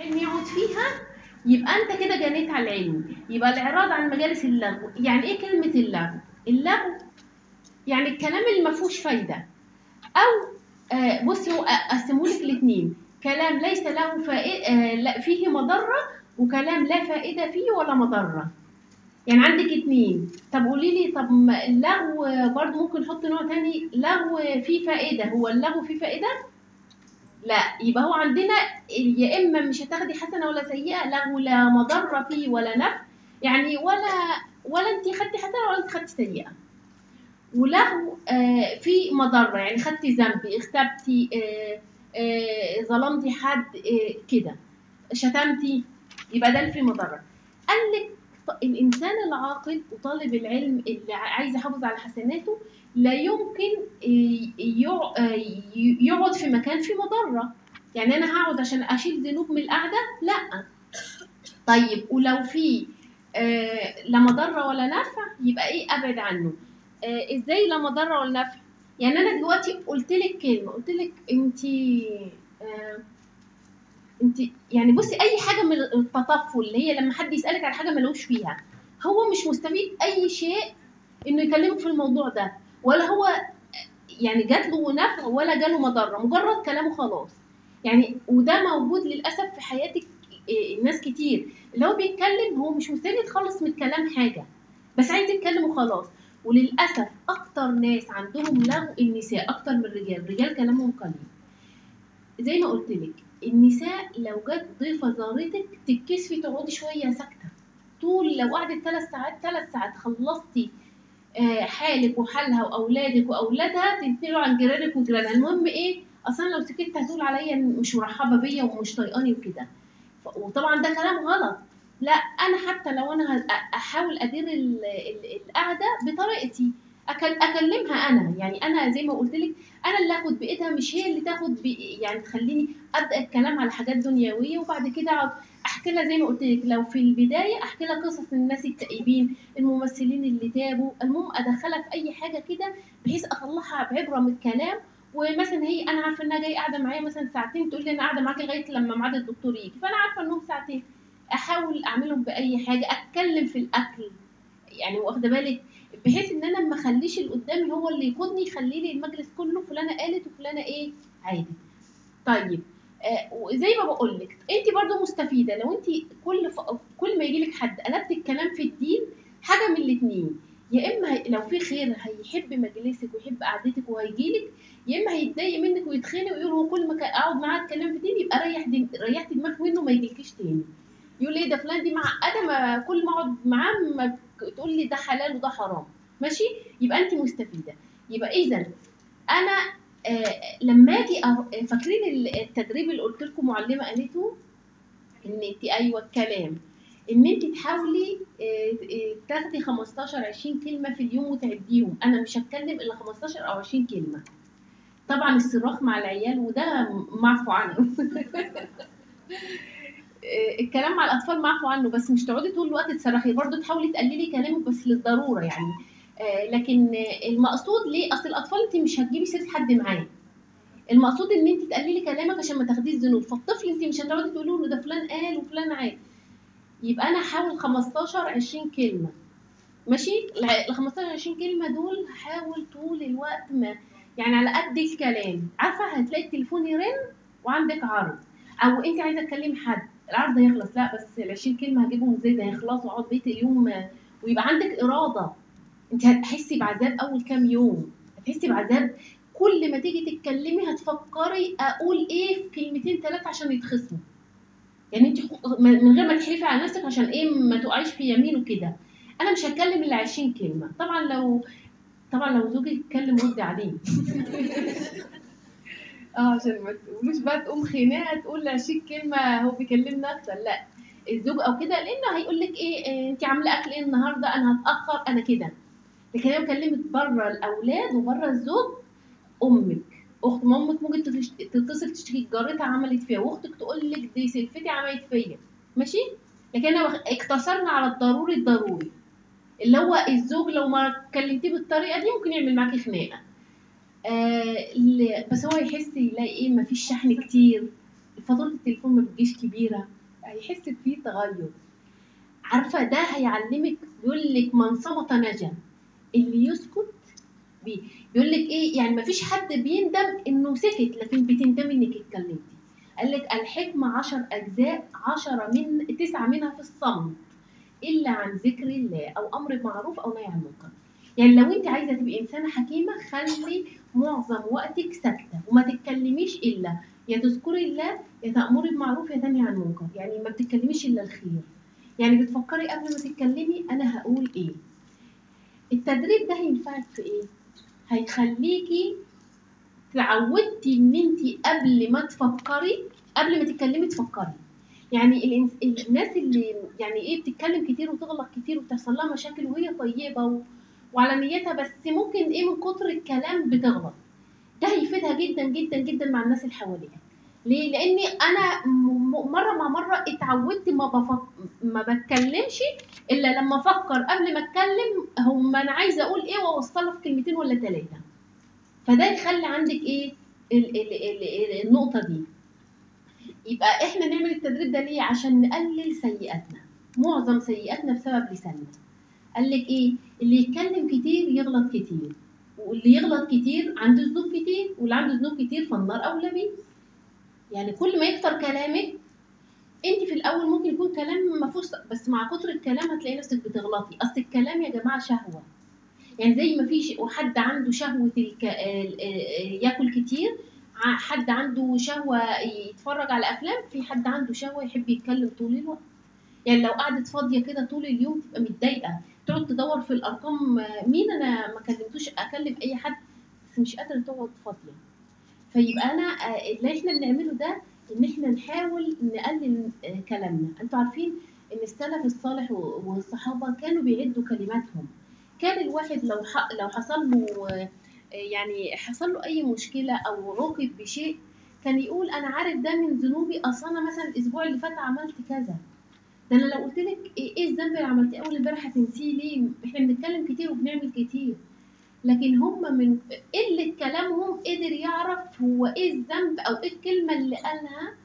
علم يقعد فيها يبقى انت كده جنيت على العلم يبقى الاعراض عن مجالس اللغو يعني ايه كلمه اللغو اللغو يعني الكلام اللي ما فيهوش فايده او آه بصي هو اقسمه لك الاثنين كلام ليس له فائده آه لا فيه مضره وكلام لا فائده فيه ولا مضره يعني عندك اتنين طب قولي لي طب ما اللغو برضه ممكن نحط نوع تاني لغو فيه فائده هو اللغو فيه فائده لا يبقى هو عندنا يا اما مش هتاخدي حسنه ولا سيئه لغو لا مضره فيه ولا نفع يعني ولا ولا انت خدتي حسنه ولا انت خدتي سيئه ولغو آه في مضره يعني خدتي ذنب اغتبتي آه آه ظلمتي حد آه كده شتمتي يبقى ده اللي فيه مضره قال لك الانسان العاقل وطالب العلم اللي عايز يحافظ على حسناته لا يمكن يقعد في مكان فيه مضره يعني انا هقعد عشان اشيل ذنوب من القعده لا طيب ولو في آه لا مضره ولا نفع يبقى ايه ابعد عنه آه ازاي لا مضره ولا نفع يعني انا دلوقتي قلت لك كلمه قلت لك انت آه انت يعني بصي اي حاجه من التطفل اللي هي لما حد يسالك على حاجه ملوش فيها هو مش مستفيد اي شيء انه يكلمك في الموضوع ده ولا هو يعني جات له نفع ولا جاله مضره مجرد كلامه خلاص يعني وده موجود للاسف في حياتك الناس كتير اللي هو بيتكلم هو مش مستفيد خالص من الكلام حاجه بس عايز يتكلم وخلاص وللاسف اكتر ناس عندهم لغو النساء اكتر من الرجال الرجال كلامهم قليل زي ما قلت لك النساء لو جت ضيفه زارتك تتكسفي تقعدي شويه ساكته طول لو قعدت ثلاث ساعات ثلاث ساعات خلصتي حالك وحالها واولادك واولادها تنتقلوا عن جيرانك وجيرانها المهم ايه اصلا لو سكت هتقول عليا مش مرحبه بيا ومش طايقاني وكده وطبعا ده كلام غلط لا انا حتى لو انا احاول ادير القعده بطريقتي اكلمها انا يعني انا زي ما قلت لك انا اللي اخد بايدها مش هي اللي تاخد يعني تخليني ابدا الكلام على حاجات دنيويه وبعد كده اقعد احكي لها زي ما قلت لك لو في البدايه احكي لها قصص الناس التائبين الممثلين اللي تابوا المهم ادخلها في اي حاجه كده بحيث اطلعها بعبره من الكلام ومثلا هي انا عارفه انها جايه قاعده معايا مثلا ساعتين تقول لي انا قاعده معاكي لغايه لما ميعاد الدكتور يجي فانا عارفه انهم ساعتين احاول اعملهم باي حاجه اتكلم في الاكل يعني واخده بالك بحيث ان انا ما اخليش اللي قدامي هو اللي يقودني يخلي لي المجلس كله فلانه قالت وفلانه ايه عادي طيب آه وزي ما بقول لك انت برضو مستفيده لو انت كل ف... كل ما يجي لك حد قلبت الكلام في الدين حاجه من الاثنين يا اما لو في خير هيحب مجلسك ويحب قعدتك وهيجي لك يا اما هيتضايق منك ويتخانق ويقول هو كل ما اقعد معاه اتكلم في الدين يبقى ريح دين ريحت دماغك منه ما يجيلكيش تاني يقول ايه ده فلان دي معقده ما كل ما اقعد معاه ما تقول لي ده حلال وده حرام ماشي يبقى انت مستفيده يبقى اذا انا آه لما اجي فاكرين التدريب اللي قلت لكم معلمه قالته ان انت ايوه الكلام ان انت تحاولي آه تاخدي 15 20 كلمه في اليوم وتعديهم انا مش هتكلم الا 15 او 20 كلمه طبعا الصراخ مع العيال وده معفو عنه الكلام مع الاطفال معفو عنه بس مش تقعدي طول الوقت تصرخي برضه تحاولي تقللي كلامك بس للضروره يعني آه لكن المقصود ليه اصل الاطفال انت مش هتجيبي سيره حد معاه المقصود ان انت تقللي كلامك عشان ما تاخديش ذنوب فالطفل انت مش هتقعدي تقولي له ده فلان قال وفلان عاد يبقى انا هحاول 15 20 كلمه ماشي ال 15 20 كلمه دول هحاول طول الوقت ما يعني على قد الكلام عارفه هتلاقي التليفون يرن وعندك عرض او انت عايزه تكلمي حد العرض هيخلص لا بس ال 20 كلمه هجيبهم ازاي ده هيخلصوا واقعد بيت اليوم ويبقى عندك اراده انت هتحسي بعذاب اول كام يوم هتحسي بعذاب كل ما تيجي تتكلمي هتفكري اقول ايه في كلمتين ثلاثه عشان يتخصموا يعني انت من غير ما تحلفي على نفسك عشان ايه ما تقعيش في يمين وكده انا مش هتكلم الا 20 كلمه طبعا لو طبعا لو زوجي يتكلم ودي عليه اه عشان ما تقولوش بقى تقوم خناقه تقول 20 كلمه هو بيكلمنا اكتر لا الزوج او كده لانه هيقول لك ايه, إيه انت عامله اكل ايه النهارده انا هتاخر انا كده لكن لو كلمت بره الاولاد وبره الزوج امك اخت ما امك ممكن تتصل تشتكي جارتها عملت فيها واختك تقول لك دي سلفتي عملت فيا ماشي لكن انا اقتصرنا على الضروري الضروري اللي هو الزوج لو ما كلمتيه بالطريقه دي ممكن يعمل معاكي خناقه آه بس هو يحس يلاقي ايه مفيش شحن كتير فاتوره التليفون ما بتجيش كبيره هيحس فيه تغير عارفه ده هيعلمك يقول لك من صمت نجا اللي يسكت بي يقول لك ايه يعني ما فيش حد بيندم انه سكت لكن بتندمي انك اتكلمتي قال لك الحكمه عشر اجزاء عشرة من تسعه منها في الصمت الا عن ذكر الله او امر بمعروف او نهي عن المنكر يعني لو انت عايزه تبقي انسانه حكيمه خلي معظم وقتك ساكته وما تتكلميش الا يا تذكري الله يا تامري بمعروف يا تنهي عن المنكر يعني ما بتتكلميش الا الخير يعني بتفكري قبل ما تتكلمي انا هقول ايه التدريب ده هينفعك في ايه هيخليكي تعودتي ان انت قبل ما تفكري قبل ما تتكلمي تفكري يعني الإنس- الناس اللي يعني ايه بتتكلم كتير وتغلط كتير وبتحصل لها مشاكل وهي طيبه و... وعلى نيتها بس ممكن ايه من كتر الكلام بتغلط ده هيفيدها جدا جدا جدا مع الناس اللي حواليها ليه لاني انا م- م- مره مع مره اتعودت ما بفك... ما بتكلمش الا لما افكر قبل ما اتكلم هم انا عايزه اقول ايه واوصلها في كلمتين ولا ثلاثه فده يخلي عندك ايه ال... ال... ال... ال... النقطه دي يبقى احنا نعمل التدريب ده ليه عشان نقلل سيئاتنا معظم سيئاتنا بسبب لساننا قال لك ايه اللي يتكلم كتير يغلط كتير واللي يغلط كتير عنده ذنوب كتير واللي عنده ذنوب كتير فالنار اولى بيه يعني كل ما يكتر كلامك انت في الاول ممكن يكون كلام ما فيهوش بس مع كتر الكلام هتلاقي نفسك بتغلطي اصل الكلام يا جماعه شهوه يعني زي ما في حد عنده شهوه الك... ال- ال- ياكل كتير ع- حد عنده شهوه يتفرج على افلام في حد عنده شهوه يحب يتكلم طول الوقت يعني لو قعدت فاضيه كده طول اليوم تبقى متضايقه تقعد تدور في الارقام آه، مين انا ما كلمتوش اكلم اي حد بس مش قادره تقعد فاضيه فيبقى انا آه، اللي احنا بنعمله ده ان احنا نحاول نقلل آه، كلامنا انتوا عارفين ان السلف الصالح و- والصحابه كانوا بيعدوا كلماتهم كان الواحد لو ح... لو حصل له آه، يعني حصل له اي مشكله او عوقب بشيء كان يقول انا عارف ده من ذنوبي اصل انا مثلا الاسبوع اللي فات عملت كذا ده انا لو قلت لك ايه إيه الذنب اللي عملتيه اول امبارح هتنسيه ليه احنا بنتكلم كتير وبنعمل كتير لكن هم من قله كلامهم قدر يعرف هو ايه الذنب او ايه الكلمه اللي قالها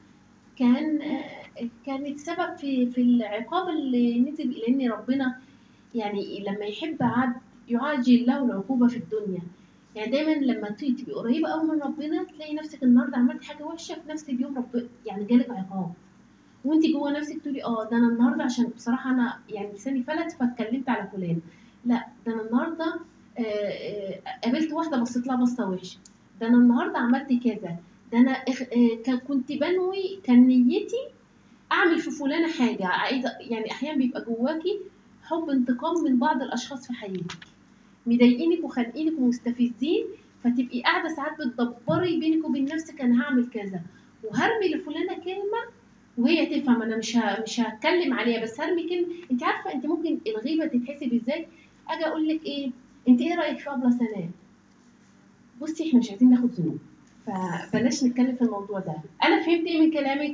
كان آه، كانت سبب في في العقاب اللي نزل لان ربنا يعني لما يحب عبد يعجل له العقوبه في الدنيا يعني دايما لما تيجي تبقي قريبه قوي من ربنا تلاقي نفسك النهارده عملت حاجه وحشه في نفس اليوم رب يعني جالك عقاب وانت جوه نفسك تقولي اه ده انا النهارده عشان بصراحه انا يعني لساني فلت فاتكلمت على فلان لا ده انا النهارده آه، آه، قابلت واحده بصيت لها بصه وحشه ده انا النهارده عملت كذا ده انا إخ- آه، كان- كنت بنوي كان نيتي اعمل في فلانه حاجه عايزه يعني احيانا بيبقى جواكي حب انتقام من بعض الاشخاص في حياتك مضايقينك وخانقينك ومستفزين فتبقي قاعده ساعات بتدبري بينك وبين نفسك انا هعمل كذا وهرمي لفلانه كلمه وهي تفهم انا مش ه... مش هتكلم عليها بس هرمي كلمه انت عارفه انت ممكن الغيبه تتحسب ازاي اجي اقول لك ايه انت ايه رايك في ابله سناء بصي احنا مش عايزين ناخد ذنوب فبلاش نتكلم في الموضوع ده انا فهمت ايه من كلامك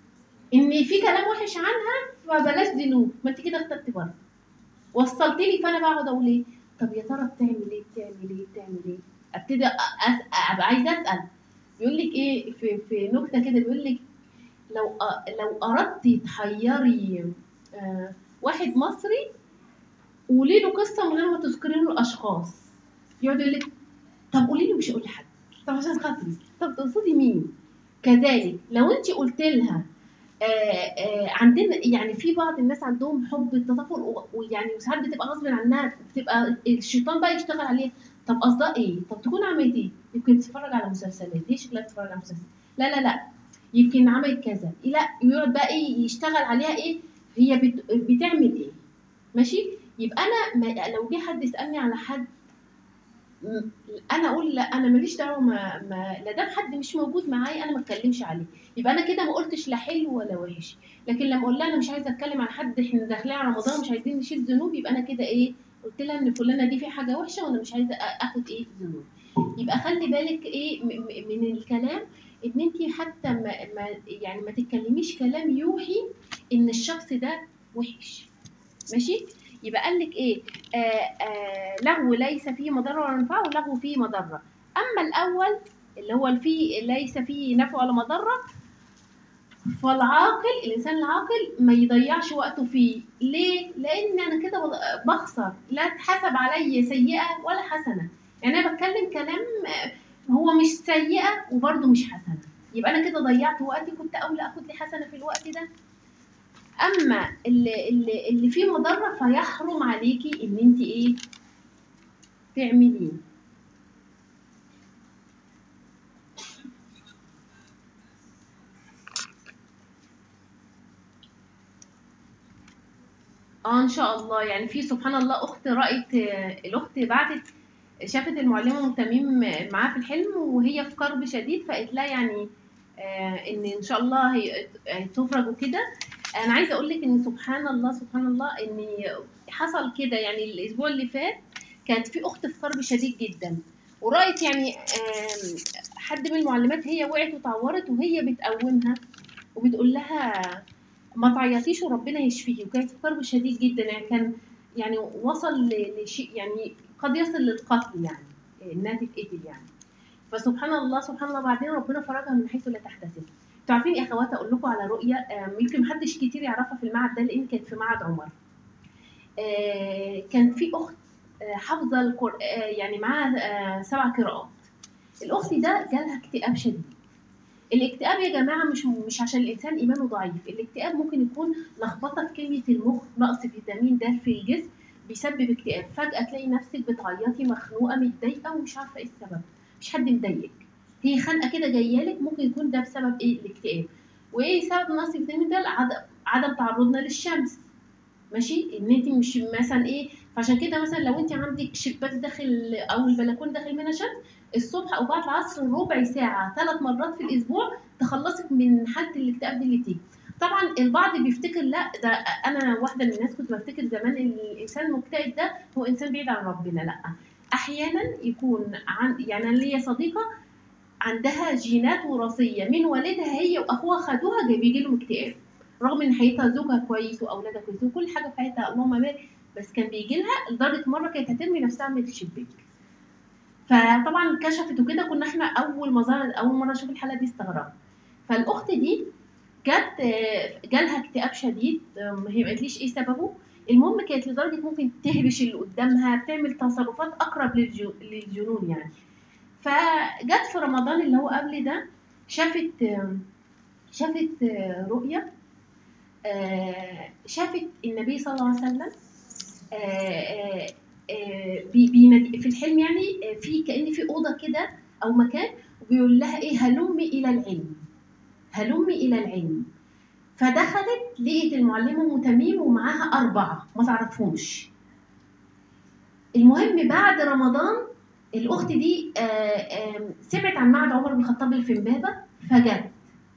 ان في كلام وحش عنها فبلاش ذنوب ما انت كده اخترتي بره وصلت لي فانا بقعد اقول ايه طب يا ترى بتعمل ايه بتعمل ايه بتعمل ايه ابتدي أس... ابقى عايزه اسال بيقول لك ايه في في نكته كده بيقول لك لو أ... لو اردتي تحيري آه واحد مصري قولي له قصه من غير ما تذكري له الاشخاص يقعد يقول لك طب قولي له مش هقول لحد طب عشان خاطري طب تقصدي مين كذلك لو انت قلت لها آه، آه، عندنا يعني في بعض الناس عندهم حب التطفل و- ويعني وساعات بتبقى غصب عنها بتبقى الشيطان بقى يشتغل عليها طب قصدها ايه؟ طب تكون عملت ايه؟ يمكن بتتفرج على مسلسلات ليه شكلها بتتفرج على مسلسلات؟ لا لا لا يمكن عملت كذا لا يقعد بقى ايه يشتغل عليها ايه؟ هي بت... بتعمل ايه؟ ماشي؟ يبقى انا ما... لو جه حد يسالني على حد م- انا اقول لا انا ماليش دعوه ما, ما لا دام حد مش موجود معايا انا ما اتكلمش عليه يبقى انا كده ما قلتش لا حلو ولا وحش لكن لما اقول لها انا مش عايزه اتكلم عن حد احنا داخلين على رمضان ومش عايزين نشيل ذنوب يبقى انا كده ايه قلت لها ان فلانه دي في حاجه وحشه وانا مش عايزه أ- اخد ايه ذنوب يبقى خلي بالك ايه م- م- من الكلام ان انت حتى ما, ما يعني ما تتكلميش كلام يوحي ان الشخص ده وحش ماشي يبقى قال لك ايه آه آه لغو ليس فيه مضره ولا نفع ولغو فيه مضره اما الاول اللي هو فيه ليس فيه نفع ولا مضره فالعاقل الانسان العاقل ما يضيعش وقته فيه ليه لان انا كده بض- بخسر لا تحسب علي سيئه ولا حسنه يعني انا بتكلم كلام آه، هو مش سيئه وبرده مش حسنه يبقى انا كده ضيعت وقتي كنت اولى اخد لي حسنه في الوقت ده اما اللي, اللي, اللي فيه مضره فيحرم عليكي ان انت ايه تعمليه اه ان شاء الله يعني في سبحان الله اخت رأت آه، الاخت بعتت شافت المعلمه ام تميم معاها في الحلم وهي في كرب شديد فقالت لها يعني آه، ان ان شاء الله هي آه، تفرج وكده انا عايزه اقول لك ان سبحان الله سبحان الله ان حصل كده يعني الاسبوع اللي فات كانت في اخت في كرب شديد جدا ورأت يعني آم، حد من المعلمات هي وقعت وتعورت وهي بتقومها وبتقول لها ما تعيطيش وربنا يشفيكي وكانت في كرب شديد جدا يعني كان يعني وصل ل- لشيء يعني قد يصل للقتل يعني انها تتقتل يعني فسبحان الله سبحان الله بعدين ربنا فرجها من حيث لا تحتسب انتوا عارفين يا اخوات اقول لكم على رؤيه آم، يمكن محدش كتير يعرفها في المعهد ده لان كانت في معهد عمر آه، كان في اخت آه، حافظه القر- آه، يعني معاها آه، سبع قراءات الاخت ده جالها اكتئاب شديد الاكتئاب يا جماعه مش مش عشان الانسان ايمانه ضعيف الاكتئاب ممكن يكون لخبطه في كميه المخ نقص فيتامين د في الجسم بيسبب اكتئاب فجاه تلاقي نفسك بتعيطي مخنوقه متضايقه ومش عارفه ايه السبب مش حد مضايقك هي خنقه كده جايه لك ممكن يكون ده بسبب ايه الاكتئاب وايه سبب نقص فيتامين د عدم عدم تعرضنا للشمس ماشي ان انت مش مثلا ايه فعشان كده مثلا لو انت عندك شباك داخل او البلكونه داخل منها شمس الصبح او بعد العصر ربع ساعه ثلاث مرات في الاسبوع تخلصك من حاله الاكتئاب دي اللي بتيجي طبعا البعض بيفتكر لا ده انا واحده من الناس كنت بفتكر زمان ان الانسان المكتئب ده هو انسان بعيد عن ربنا لا احيانا يكون عن يعني انا ليا صديقه عندها جينات وراثيه من والدها هي واخوها خدوها جاي بيجي لهم اكتئاب رغم ان حياتها زوجها كويس واولادها كويس وكل حاجه في حياتها اللهم بارك بس كان بيجي لها لدرجه مره كانت هترمي نفسها من الشباك فطبعا كشفت وكده كنا احنا اول ما ظهرت اول مره اشوف الحاله دي استغربت فالاخت دي جت آه، جالها اكتئاب شديد آم، هي ما قالتليش ايه سببه المهم كانت لدرجه ممكن تهرش اللي قدامها بتعمل تصرفات اقرب للجو- للجنون يعني فجت في رمضان اللي هو قبل ده شافت آم، شافت آه، رؤيه آه، شافت النبي صلى الله عليه وسلم آه، آه، آه، بي- بينادي في الحلم يعني آه، في كأن في أوضة كده أو مكان وبيقول لها إيه هلمي إلى العلم هلمي إلى العلم فدخلت لقيت المعلمة أم تميم ومعاها أربعة ما تعرفهمش المهم بعد رمضان الأخت دي آه، آه، سمعت عن معهد عمر بن الخطاب اللي في إمبابة فجت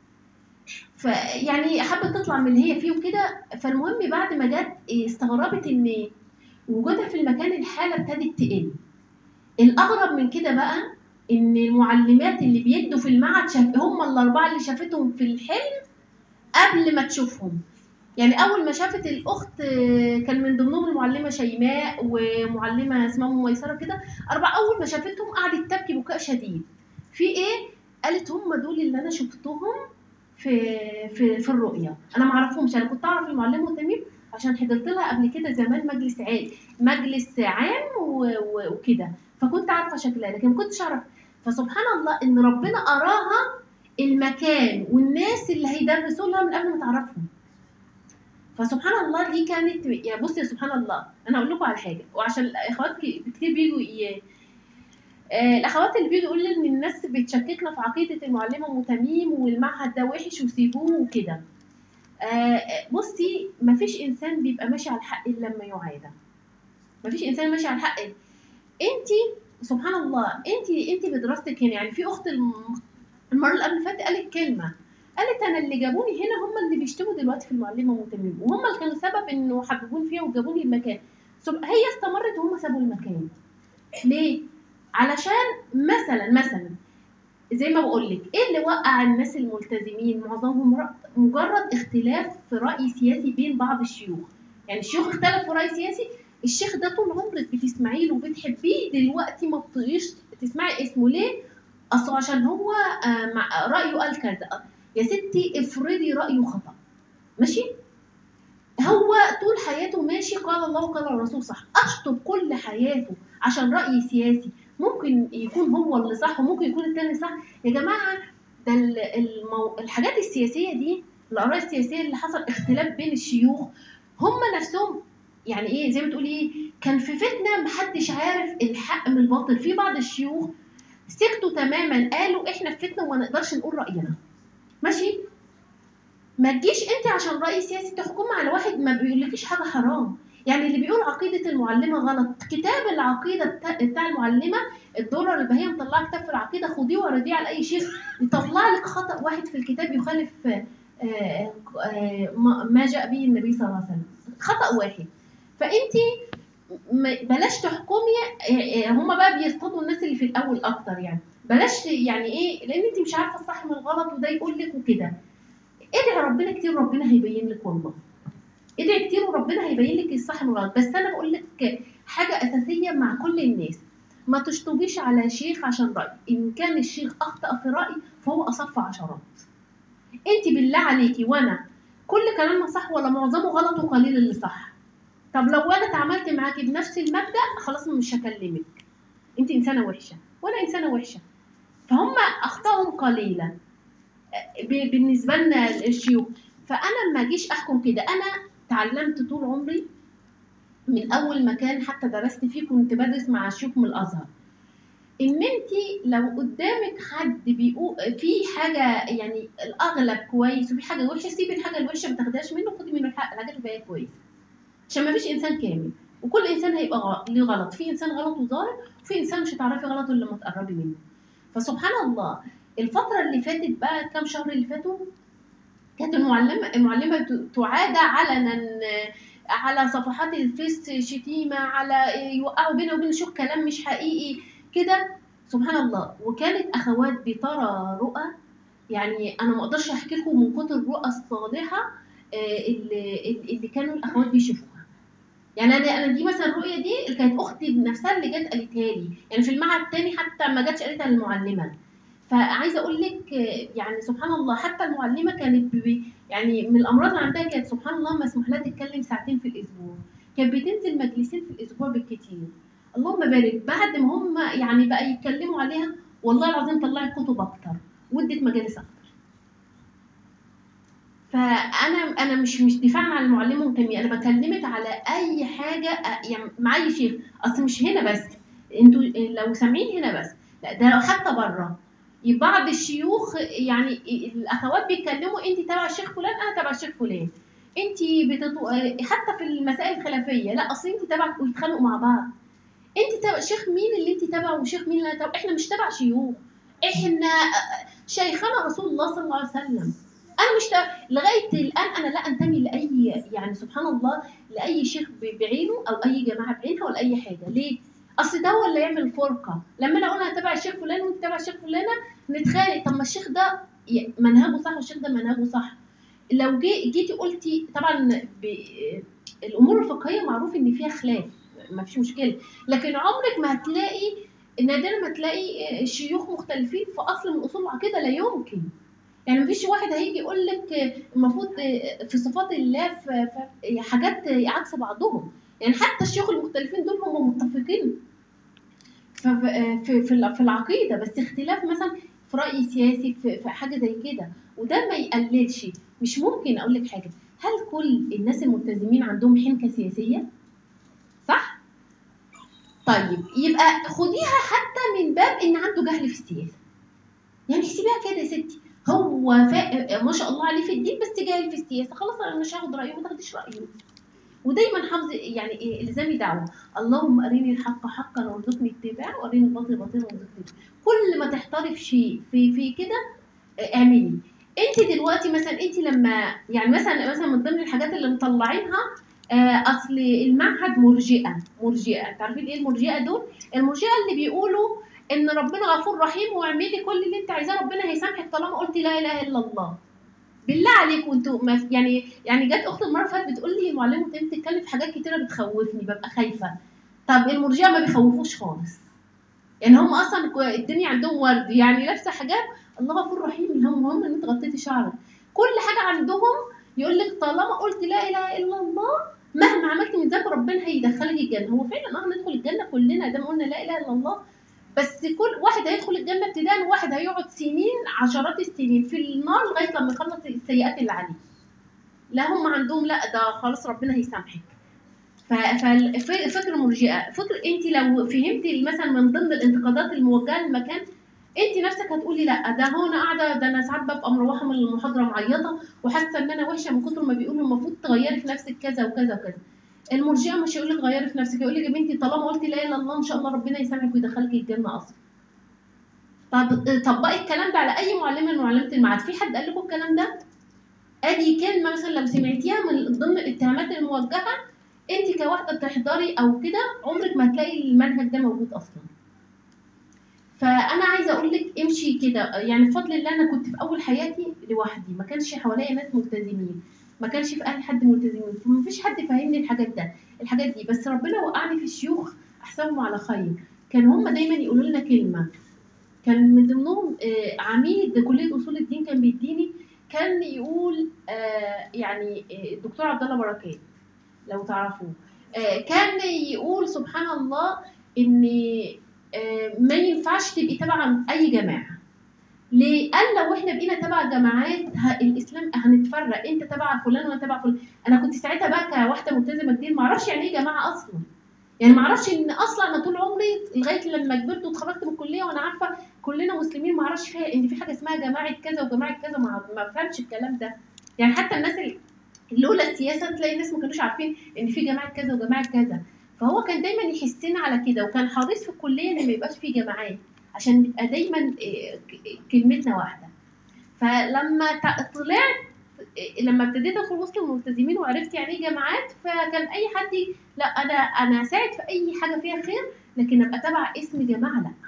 فيعني حبت تطلع من اللي هي فيه وكده فالمهم بعد ما جت إيه، استغربت ان وجودها في المكان الحاله ابتدت تقل الاغرب من كده بقى ان المعلمات اللي بيدوا في المعهد شاف هم الاربعه اللي شافتهم في الحلم قبل ما تشوفهم يعني اول ما شافت الاخت آه، كان من ضمنهم المعلمه شيماء ومعلمه اسمها ام ميسره كده اربعه اول ما شافتهم قعدت تبكي بكاء شديد في ايه قالت هم دول اللي انا شفتهم في في في الرؤيه انا ما اعرفهمش انا كنت اعرف المعلمه تميم عشان حضرت لها قبل كده زمان مجلس عام مجلس عام و- و- وكده فكنت عارفه شكلها لكن ما كنتش اعرف فسبحان الله ان ربنا اراها المكان والناس اللي هيدرسوا لها من قبل ما تعرفهم فسبحان الله دي كانت يا بصي سبحان الله انا اقول لكم على حاجه وعشان الاخوات ك- كتير بيجوا ي- آه، الاخوات اللي بيجوا يقولوا ان الناس بتشككنا في عقيده المعلمه ام تميم والمعهد ده وحش وسيبوه وكده آه، بصي مفيش انسان بيبقى ماشي على الحق الا لما يعادى مفيش انسان ماشي على الحق انت سبحان الله انت انت بدراستك هنا يعني في اخت الم- المره اللي قبل اللي فاتت قالت كلمه قالت انا اللي جابوني هنا هم اللي بيشتموا دلوقتي في المعلمه ام تميم وهم اللي كانوا سبب انه حببوني فيها وجابوني المكان سب- هي استمرت وهم سابوا المكان ليه علشان مثلا مثلا زي ما بقول لك ايه اللي وقع الناس الملتزمين معظمهم رأ- مجرد اختلاف في راي سياسي بين بعض الشيوخ يعني الشيوخ اختلفوا في راي سياسي الشيخ ده طول عمرك بتسمعي له وبتحبيه دلوقتي ما بتطيقيش تسمعي اسمه ليه اصل عشان هو آه، مع- رايه قال كذا يا ستي افرضي رايه خطا ماشي هو طول حياته ماشي قال الله وقال الرسول صح اشطب كل حياته عشان راي سياسي ممكن يكون هو اللي صح وممكن يكون التاني صح يا جماعه ده ال- المو... الحاجات السياسيه دي الاراء السياسيه اللي حصل اختلاف بين الشيوخ هم نفسهم يعني ايه زي ما تقولي ايه كان في فتنه محدش عارف الحق من الباطل في بعض الشيوخ سكتوا تماما قالوا احنا في فتنه وما نقدرش نقول راينا ماشي ما تجيش انت عشان راي سياسي تحكم على واحد ما بيقولكيش حاجه حرام يعني اللي بيقول عقيده المعلمه غلط كتاب العقيده بتاع, بتاع المعلمه الدولار البهيه مطلعه كتاب في العقيده خديه ورديه على اي شيخ يطلع لك خطا واحد في الكتاب يخالف آه، آه، ما ما جاء به النبي صلى الله عليه وسلم خطا واحد فانت م- بلاش تحكمي آه، آه، هما بقى بيصطادوا الناس اللي في الاول اكتر يعني بلاش يعني ايه لان انت مش عارفه الصح من الغلط وده يقول لك وكده ادعي ربنا كتير ربنا هيبين لك والله ادعي كتير وربنا هيبين لك الصح من الغلط بس انا بقول لك حاجه اساسيه مع كل الناس ما تشطبيش على شيخ عشان راي ان كان الشيخ اخطا في راي فهو اصف عشرات انت بالله عليكي وانا كل كلامنا صح ولا معظمه غلط وقليل اللي صح طب لو انا اتعاملت معاكي بنفس المبدا خلاص مش هكلمك انت انسانه وحشه وانا انسانه وحشه فهم اخطائهم قليله ب- بالنسبه لنا الشيوخ فانا ما اجيش احكم كده انا اتعلمت طول عمري من اول مكان حتى درست فيه كنت بدرس مع شيوخ من الازهر ان انت لو قدامك حد بيقول في حاجه يعني الاغلب كويس وفي حاجه وحشه سيبي الحاجه الوحشه ما تاخدهاش منه خدي منه الحق- الحاجات اللي هي كويسه عشان ما فيش انسان كامل وكل انسان هيبقى غ- ليه غلط في انسان غلط وظاهر وفي انسان مش هتعرفي غلطه الا لما تقربي منه فسبحان الله الفتره اللي فاتت بقى الكام شهر اللي فاتوا كانت المعلمه المعلمه ت- تعادى علنا على صفحات الفيس شتيمه على يوقعوا بينا وبين شوف كلام مش حقيقي كده سبحان الله وكانت اخوات بترى رؤى يعني انا ما اقدرش احكي لكم من كتر الرؤى الصالحه آه، اللي اللي كانوا الاخوات بيشوفوها يعني انا انا دي مثلا الرؤيه دي اللي كانت اختي نفسها اللي جت قالتها لي يعني في المعهد التاني حتى ما جاتش قالتها للمعلمه فعايزه اقول لك آه، يعني سبحان الله حتى المعلمه كانت بي يعني من الامراض اللي عندها كانت سبحان الله مسموح لها تتكلم ساعتين في الاسبوع كانت بتنزل مجلسين في الاسبوع بالكتير اللهم بارك بعد ما هم يعني بقى يتكلموا عليها والله العظيم طلعت كتب اكتر وادت مجالس اكتر فانا انا مش مش دفاعا عن المعلمه ام تيميه انا بكلمك على اي حاجه أ- يعني مع اي شيخ اصل مش هنا بس انتوا لو سامعين هنا بس لا ده لو حتى بره بعض الشيوخ يعني الاخوات بيتكلموا انت تبع الشيخ فلان انا تبع الشيخ فلان انت بتطو... حتى في المسائل الخلافيه لا اصل انت تبعك ويتخانقوا مع بعض انت تبع شيخ مين اللي انت تبعه وشيخ مين اللي أنا تبعه احنا مش تبع شيوخ احنا شيخنا رسول الله صلى الله عليه وسلم انا مش تبع لغايه الان انا لا انتمي لاي يعني سبحان الله لاي شيخ ب- بعينه او اي جماعه بعينها ولا اي حاجه ليه اصل ده هو اللي يعمل فرقه لما انا اقول انا تبع الشيخ فلان وانت تبع الشيخ فلانه نتخانق طب ما الشيخ ده ي- منهجه صح والشيخ ده منهجه صح لو جي جيتي قلتي طبعا ب... الامور الفقهيه معروف ان فيها خلاف ما فيش مشكله لكن عمرك ما هتلاقي نادرا ما تلاقي شيوخ مختلفين في اصل من اصول العقيده لا يمكن يعني مفيش واحد هيجي يقول لك المفروض في صفات الله في في حاجات عكس بعضهم يعني حتى الشيوخ المختلفين دول هم متفقين ف- في في في العقيده بس اختلاف مثلا في راي سياسي في في حاجه زي كده وده ما يقللش مش ممكن اقول لك حاجه هل كل الناس الملتزمين عندهم حنكه سياسيه صح طيب يبقى خديها حتى من باب ان عنده جهل في السياسه يعني احسبيها كده يا ستي هو فا... ما شاء الله عليه في الدين بس جاهل في السياسه خلاص انا مش هاخد رايه ما تاخديش رايه ودايما حافظ يعني ايه الزامي دعوه اللهم اريني الحق حقا وارزقني اتباعه واريني الباطل باطلا وارزقني اتباعه كل ما تحتاري في شيء في في كده آه، اعملي انت دلوقتي مثلا انت لما يعني مثلا مثلا من ضمن الحاجات اللي مطلعينها آه، اصل المعهد مرجئه مرجئه تعرفين ايه المرجئه دول المرجئه اللي بيقولوا ان ربنا غفور رحيم واعملي كل اللي انت عايزاه ربنا هيسامحك طالما قلتي لا اله الا الله بالله عليكم انتوا ما يعني يعني جت اخت المره اللي فاتت بتقول لي معلمه انت بتتكلم في حاجات كتيره بتخوفني ببقى خايفه طب المرجئه ما بيخوفوش خالص يعني هم اصلا كو- الدنيا عندهم ورد يعني لابسه حجاب الله غفور رحيم المهم المهم ان انت غطيتي شعرك كل حاجه عندهم يقول لك طالما قلت لا اله الا الله مهما عملت من ذنب ربنا هيدخلك الجنه هو فعلا اه ندخل الجنه كلنا دام قلنا لا اله الا الله بس كل واحد هيدخل الجنه ابتداء وواحد هيقعد سنين عشرات السنين في النار لغايه لما يخلص السيئات اللي عليه لا هم عندهم لا ده خلاص ربنا هيسامحك ففكر مرجئه فكر انت لو فهمتي مثلا من ضمن الانتقادات الموجهه للمكان انت نفسك هتقولي لا ده هو انا قاعده ده انا ساعات ببقى مروحه من المحاضره معيطه وحاسه ان انا وحشه من كتر ما بيقولوا المفروض تغيري في نفسك كذا وكذا وكذا المرجئه مش هيقول لك غيري في نفسك يقول لك يا بنتي طالما قلتي لا اله الا الله ان شاء الله ربنا يسامحك ويدخلك الجنه اصلا طب طبقي الكلام ده على اي معلمه من معلمه المعاد في حد قال لكم الكلام ده ادي كلمه مثلا لو سمعتيها من ضمن الاتهامات الموجهه انت كواحده بتحضري او كده عمرك ما هتلاقي المنهج ده موجود اصلا فانا عايزه اقول لك امشي كده يعني بفضل الله انا كنت في اول حياتي لوحدي ما كانش حواليا ناس ملتزمين ما كانش في اهلي حد ملتزمين فما فيش حد فاهمني الحاجات ده الحاجات دي بس ربنا وقعني في الشيوخ احسبهم على خير كان هم دايما يقولوا لنا كلمه كان من ضمنهم آه، عميد كليه اصول الدين كان بيديني كان يقول آه، يعني آه، الدكتور عبد الله بركات لو تعرفوه آه، كان يقول سبحان الله ان آه، ما ينفعش تبقي تبع اي جماعه ليه؟ قال لو احنا بقينا تبع جماعات ه- الاسلام هنتفرق انت تبع فلان وانا تبع فلان انا كنت ساعتها بقى كواحده ملتزمه كتير ما اعرفش يعني ايه جماعه اصلا يعني ما اعرفش ان اصلا انا طول عمري لغايه لما كبرت واتخرجت من الكليه وانا عارفه كلنا مسلمين ما اعرفش فيها ان في حاجه اسمها جماعه كذا وجماعه كذا ما ما فهمش الكلام ده يعني حتى الناس اللي لولا السياسه تلاقي الناس ما كانوش عارفين ان في جماعه كذا وجماعه كذا فهو كان دايما يحسنا على كده وكان حريص في الكليه ان ما يبقاش في جماعات عشان نبقى دايما إيه، ك- كلمتنا واحده فلما ت- طلعت إيه، لما ابتديت ادخل وسط الملتزمين وعرفت يعني ايه جماعات فكان اي حد ي- لا انا انا اساعد في اي حاجه فيها خير لكن ابقى تبع اسم جماعه لا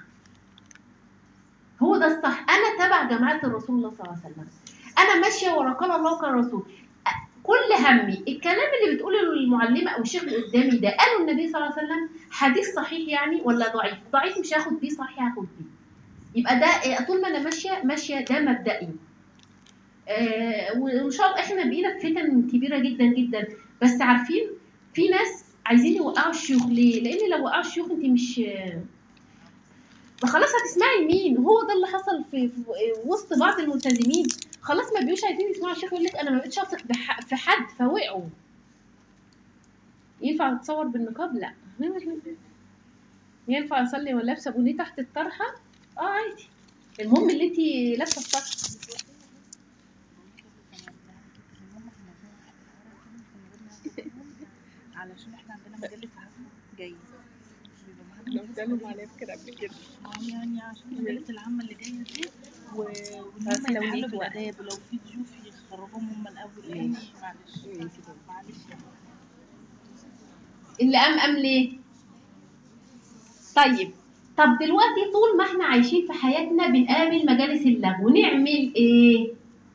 هو ده الصح انا تبع جماعه الرسول الله صلى الله عليه وسلم انا ماشيه ورا قال الله وقال الرسول كل همي الكلام اللي بتقوله المعلمه او الشيخ اللي قدامي ده قاله النبي صلى الله عليه وسلم حديث صحيح يعني ولا ضعيف ضعيف مش هاخد بيه صحيح هاخد بيه يبقى ده إيه، طول ما انا ماشيه ماشيه ده مبدئي آه وان شاء الله احنا بقينا في فتن كبيره جدا جدا بس عارفين في ناس عايزين يوقعوا الشيوخ ليه؟ لان لو وقعوا الشيوخ انت مش ما خلاص هتسمعي لمين هو ده اللي حصل في, في وسط بعض الملتزمين خلاص ما بيبقوش عايزين يسمعوا الشيخ يقول لك انا ما بقتش اثق بح- في حد فوقعوا ينفع اتصور بالنقاب لا ينفع اصلي وانا لابسه بنيه تحت الطرحه اه عادي المهم اللي انت لابسه الطرحه علشان احنا عندنا مجلة عزم جاي بيبقى معانا احنا ناس بنتكلم قريبة. عليها فكرة قبل كده ما هو يعني عشان مجلة العامة اللي جاية دي و... وان بس هم لو يتحلوا ليك وقت. بالآداب ولو في ضيوف يخرجوهم هم الأول لأن ماشي. معلش ماشي طبعا. معلش اللي قام قام ليه طيب طب دلوقتي طول ما احنا عايشين في حياتنا بنقابل مجالس اللغو نعمل ايه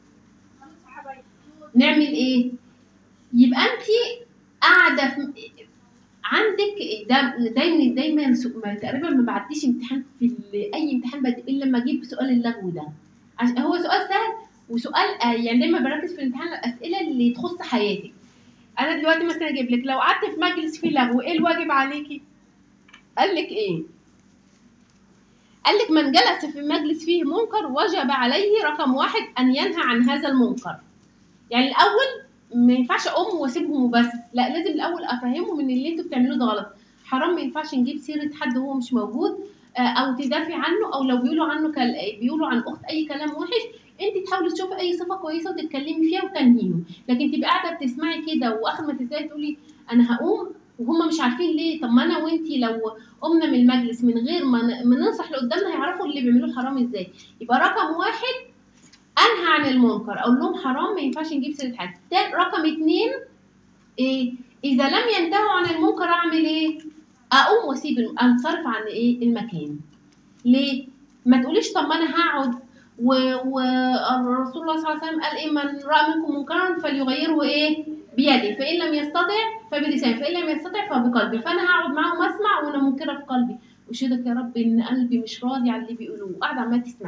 نعمل ايه يبقى انت قاعده في عندك دا دايما دايما سو- ما- تقريبا ما بعديش امتحان في ال- اي امتحان بد- الا لما اجيب سؤال اللغو ده عش- هو سؤال سهل وسؤال آه، يعني دايما بركز في الامتحان الاسئله اللي تخص حياتك انا دلوقتي مثلا اجيب لك لو قعدت في مجلس فيه لغو ايه الواجب عليكي قال لك ايه قال لك من جلس في مجلس فيه منكر وجب عليه رقم واحد ان ينهى عن هذا المنكر يعني الاول ما ينفعش اقوم واسيبهم وبس لا لازم الاول افهمهم ان اللي انتوا بتعملوه ده غلط حرام ما ينفعش نجيب سيره حد وهو مش موجود آه، او تدافع عنه او لو بيقولوا عنه كل... بيقولوا عن اخت اي كلام وحش انت تحاولي تشوفي اي صفه كويسه وتتكلمي فيها وتنهيه لكن تبقي قاعده بتسمعي كده واخر ما تزهقي تقولي انا هقوم وهم مش عارفين ليه طب ما انا وانتي لو قمنا من المجلس من غير ما ن- ما ننصح اللي قدامنا هيعرفوا اللي بيعملوه حرام ازاي يبقى رقم واحد انهى عن المنكر اقول لهم حرام ما ينفعش نجيب سيره حد ده رقم اتنين ايه اذا لم ينتهوا عن المنكر اعمل ايه اقوم واسيب الم- انصرف عن ايه المكان ليه ما تقوليش طب ما انا هقعد والرسول الله صلى الله عليه وسلم قال ايه من راى منكم منكرا فليغيره ايه بيده فان لم يستطع فبلسانه فان لم يستطع فبقلبه فانا هقعد معاهم اسمع وانا منكره في قلبي اشهدك يا رب ان قلبي مش راضي على اللي بيقولوه قاعده عماله تسمعي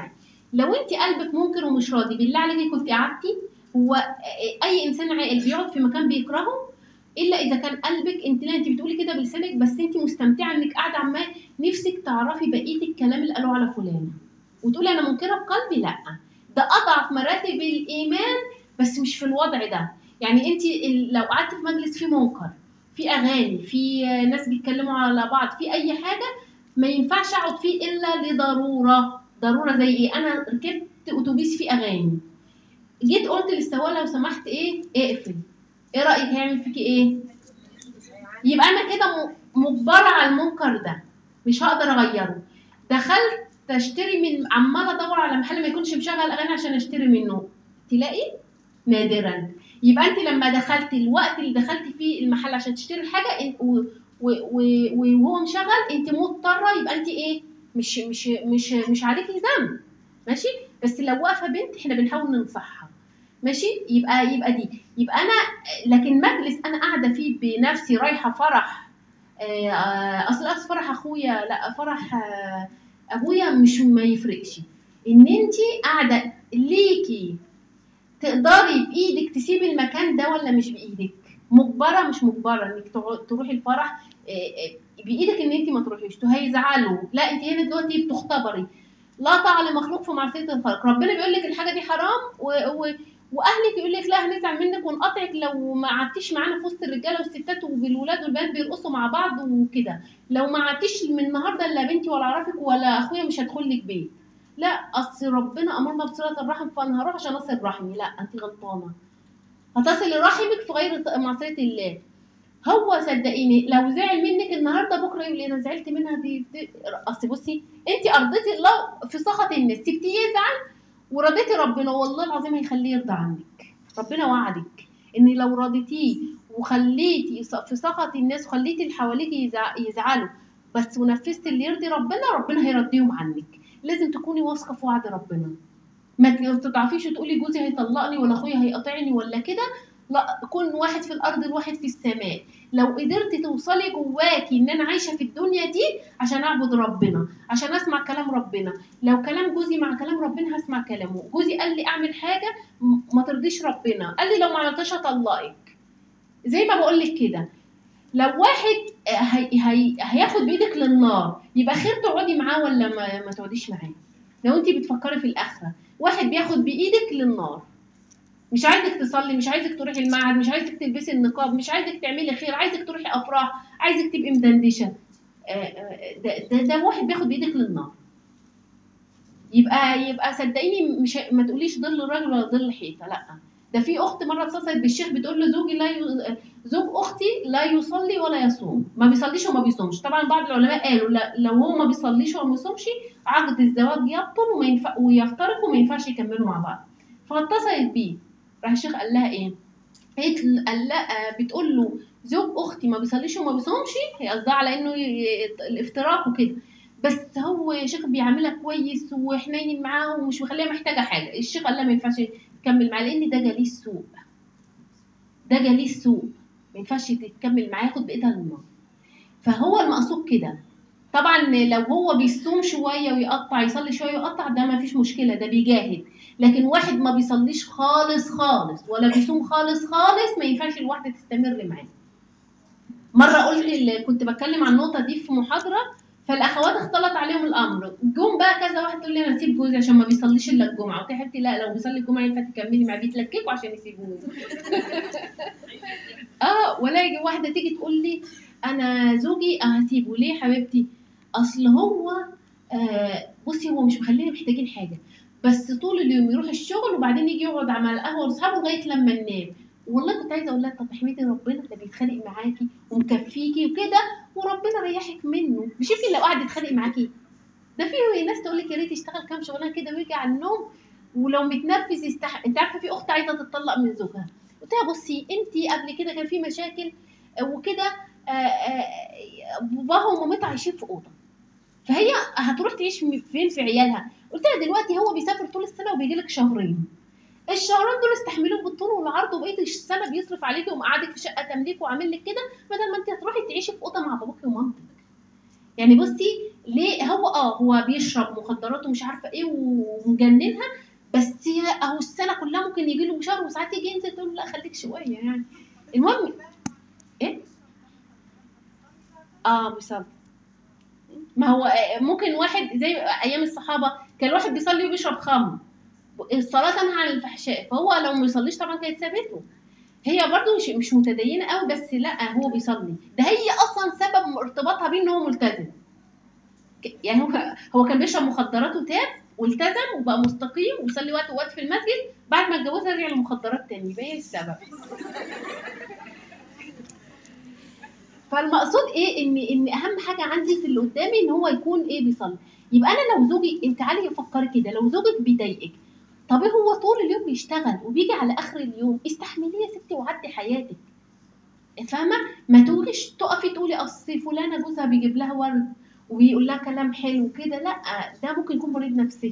لو انت قلبك منكر ومش راضي بالله عليكي كنت قعدتي هو اي انسان عاقل بيقعد في مكان بيكرهه الا اذا كان قلبك انت لا انت بتقولي كده بلسانك بس انت مستمتعه انك قاعده عمال نفسك تعرفي بقيه الكلام اللي قالوه على فلان وتقولي انا منكره بقلبي لا ده اضعف مراتب الايمان بس مش في الوضع ده يعني انت ال- لو قعدت في مجلس فيه منكر في اغاني في ناس بيتكلموا على بعض في اي حاجه ما ينفعش اقعد فيه الا لضروره ضروره زي ايه انا ركبت اتوبيس فيه اغاني جيت قلت للسواق لو سمحت ايه اقفل ايه رايك هيعمل فيكي ايه يبقى انا كده م- مجبره على المنكر ده مش هقدر اغيره دخلت اشتري من عماله ادور على محل ما يكونش مشغل اغاني عشان اشتري منه تلاقي نادرا يبقى انت لما دخلت الوقت اللي دخلت فيه المحل عشان تشتري الحاجه انت- و- و- و- وهو مشغل انت مضطره يبقى انت ايه مش مش مش مش عليكي ذنب ماشي بس لو واقفه بنت احنا بنحاول ننصحها ماشي يبقى يبقى دي يبقى انا لكن مجلس انا قاعده فيه بنفسي رايحه فرح آه، آه، اصل اصل فرح اخويا لا فرح آه، ابويا مش ما يفرقش ان انت قاعده ليكي تقدري بايدك تسيبي المكان ده ولا مش بايدك مجبره مش مجبره انك ترو- تروحي الفرح آه، آه، بايدك ان انت ما تروحيش تو هيزعلوا لا انت هنا دلوقتي بتختبري لا طاعه لمخلوق في معصيه الخالق ربنا بيقول لك الحاجه دي حرام و... و... واهلك يقول لك لا هنزعل منك ونقطعك لو ما قعدتيش معانا في وسط الرجاله والستات والولاد والبنات بيرقصوا مع بعض وكده لو ما قعدتيش من النهارده الا بنتي ولا اعرفك ولا اخويا مش هدخل لك بيت لا اصل ربنا امرنا بصله الرحم فانا هروح عشان اصل رحمي لا انت غلطانه هتصل رحمك في غير معصيه الله هو صدقيني لو زعل منك النهارده بكره يقول لي انا زعلت منها دي, دي. اصل بصي انت ارضيتي الله في سخط الناس سبتيه يزعل ورضيتي ربنا والله العظيم هيخليه يرضى عنك ربنا وعدك ان لو رضيتيه وخليتي ص- في سخط الناس وخليتي اللي حواليك يزع- يزعلوا بس ونفذت اللي يرضي ربنا ربنا هيرضيهم عنك لازم تكوني واثقه في وعد ربنا ما ت- تضعفيش وتقولي جوزي هيطلقني ولا اخويا هيقاطعني ولا كده لا كن واحد في الارض الواحد في السماء لو قدرتي توصلي جواكي ان انا عايشه في الدنيا دي عشان اعبد ربنا عشان اسمع كلام ربنا لو كلام جوزي مع كلام ربنا هسمع كلامه جوزي قال لي اعمل حاجه م- ما ترضيش ربنا قال لي لو ما عملتهاش هطلقك زي ما بقول لك كده لو واحد آه، هي هي هياخد بايدك للنار يبقى خير تقعدي معاه ولا ما, ما تقعديش معاه لو انت بتفكري في الاخره واحد بياخد بايدك للنار مش عايزك تصلي مش عايزك تروحي المعهد مش عايزك تلبسي النقاب مش عايزك تعملي خير عايزك تروحي افراح عايزك تبقي مدندشه آه، آه، ده, ده, ده واحد بياخد بايدك للنار يبقى يبقى صدقيني مش ه- ما تقوليش ظل الراجل ولا ظل حيطه لا ده في اخت مره اتصلت بالشيخ بتقول له زوجي لا ي... زوج اختي لا يصلي ولا يصوم ما بيصليش وما بيصومش طبعا بعض العلماء قالوا لا لو هو ما بيصليش وما بيصومش عقد الزواج يبطل وما ينفع ويفترقوا وما ينفعش يكملوا مع بعض فاتصلت بيه راح الشيخ قال لها ايه قالت ل- قال لا بتقول له زوج اختي ما بيصليش وما بيصومش هي قصدها على انه ي- الافتراق وكده بس هو يا شيخ بيعاملها كويس وحنين معاه ومش مخليها محتاجه حاجه الشيخ قال لها ما ينفعش تكمل معاه لان ده جليس سوء ده جليس سوء ما ينفعش تكمل معاه ياخد بايدها للنار فهو المقصود كده طبعا لو هو بيصوم شويه ويقطع يصلي شويه ويقطع ده ما فيش مشكله ده بيجاهد لكن واحد ما بيصليش خالص خالص ولا بيصوم خالص خالص ما ينفعش الواحده تستمر معاه مره قلت ال- كنت بتكلم عن النقطه دي في محاضره فالاخوات اختلط عليهم الامر جم بقى كذا واحد تقول لي انا اسيب جوزي عشان ما بيصليش الا الجمعه قلت يا حبيبتي لا لو بيصلي الجمعه ينفع تكملي معاه بيتلككوا عشان يسيبوه اه ولا يجي واحده تيجي تقول لي انا زوجي هسيبه ليه يا حبيبتي اصل هو آه بصي هو مش مخلينا محتاجين حاجه بس طول اليوم يروح الشغل وبعدين يجي يقعد على القهوه واصحابه لغايه لما ننام والله كنت عايزه اقول لها طب احمدي ربنا ده بيتخانق معاكي ومكفيكي وكده وربنا ريحك منه مش يمكن لو قعد يتخانق معاكي ده في ناس تقول لك يا ريت يشتغل كام شغلانه كده ويجي على النوم ولو متنرفز يستح انت عارفه في اخت عايزه تتطلق من زوجها قلت لها بصي انت قبل كده كان في مشاكل آه، وكده آه، آه، باباها ومامتها عايشين في اوضه فهي هتروح تعيش م- فين في عيالها قلت لها دلوقتي هو بيسافر طول السنه وبيجي لك شهرين الشهرين دول استحملوه بالطول والعرض وبقيه السنه بيصرف عليكي ومقعدك في شقه تمليك وعامل لك كده بدل ما انت هتروحي تعيشي في اوضه مع باباكي ومامتك يعني بصي ليه هو اه هو بيشرب مخدرات ومش عارفه ايه ومجننها بس هي- اهو السنه كلها ممكن يجي له مشوار وساعات يجي ينزل تقول له لا خليك شويه يعني المهم ايه اه بيصلي ما هو آه، ممكن واحد زي ايام الصحابه كان الواحد بيصلي وبيشرب خمر الصلاه تنهى عن الفحشاء فهو لو ما يصليش طبعا كانت سابته هي برضو مش مش متدينه قوي بس لا هو بيصلي ده هي اصلا سبب ارتباطها بيه ان هو ملتزم ك- يعني هو هو كان بيشرب مخدرات وتاب والتزم وبقى مستقيم ويصلي وقت وقت في المسجد بعد ما اتجوزها رجع للمخدرات تاني يبقى ايه السبب فالمقصود ايه ان ان اهم حاجه عندي في اللي قدامي ان هو يكون ايه بيصلي يبقى انا لو زوجي انت تعالي فكري كده لو زوجك بيضايقك طب إيه هو طول اليوم بيشتغل وبيجي على اخر اليوم استحمليه يا ستي وعدي حياتك فاهمه ما تقوليش تقفي تقولي اصل فلانه جوزها بيجيب لها ورد وبيقول لها كلام حلو كده لا ده ممكن يكون مريض نفسي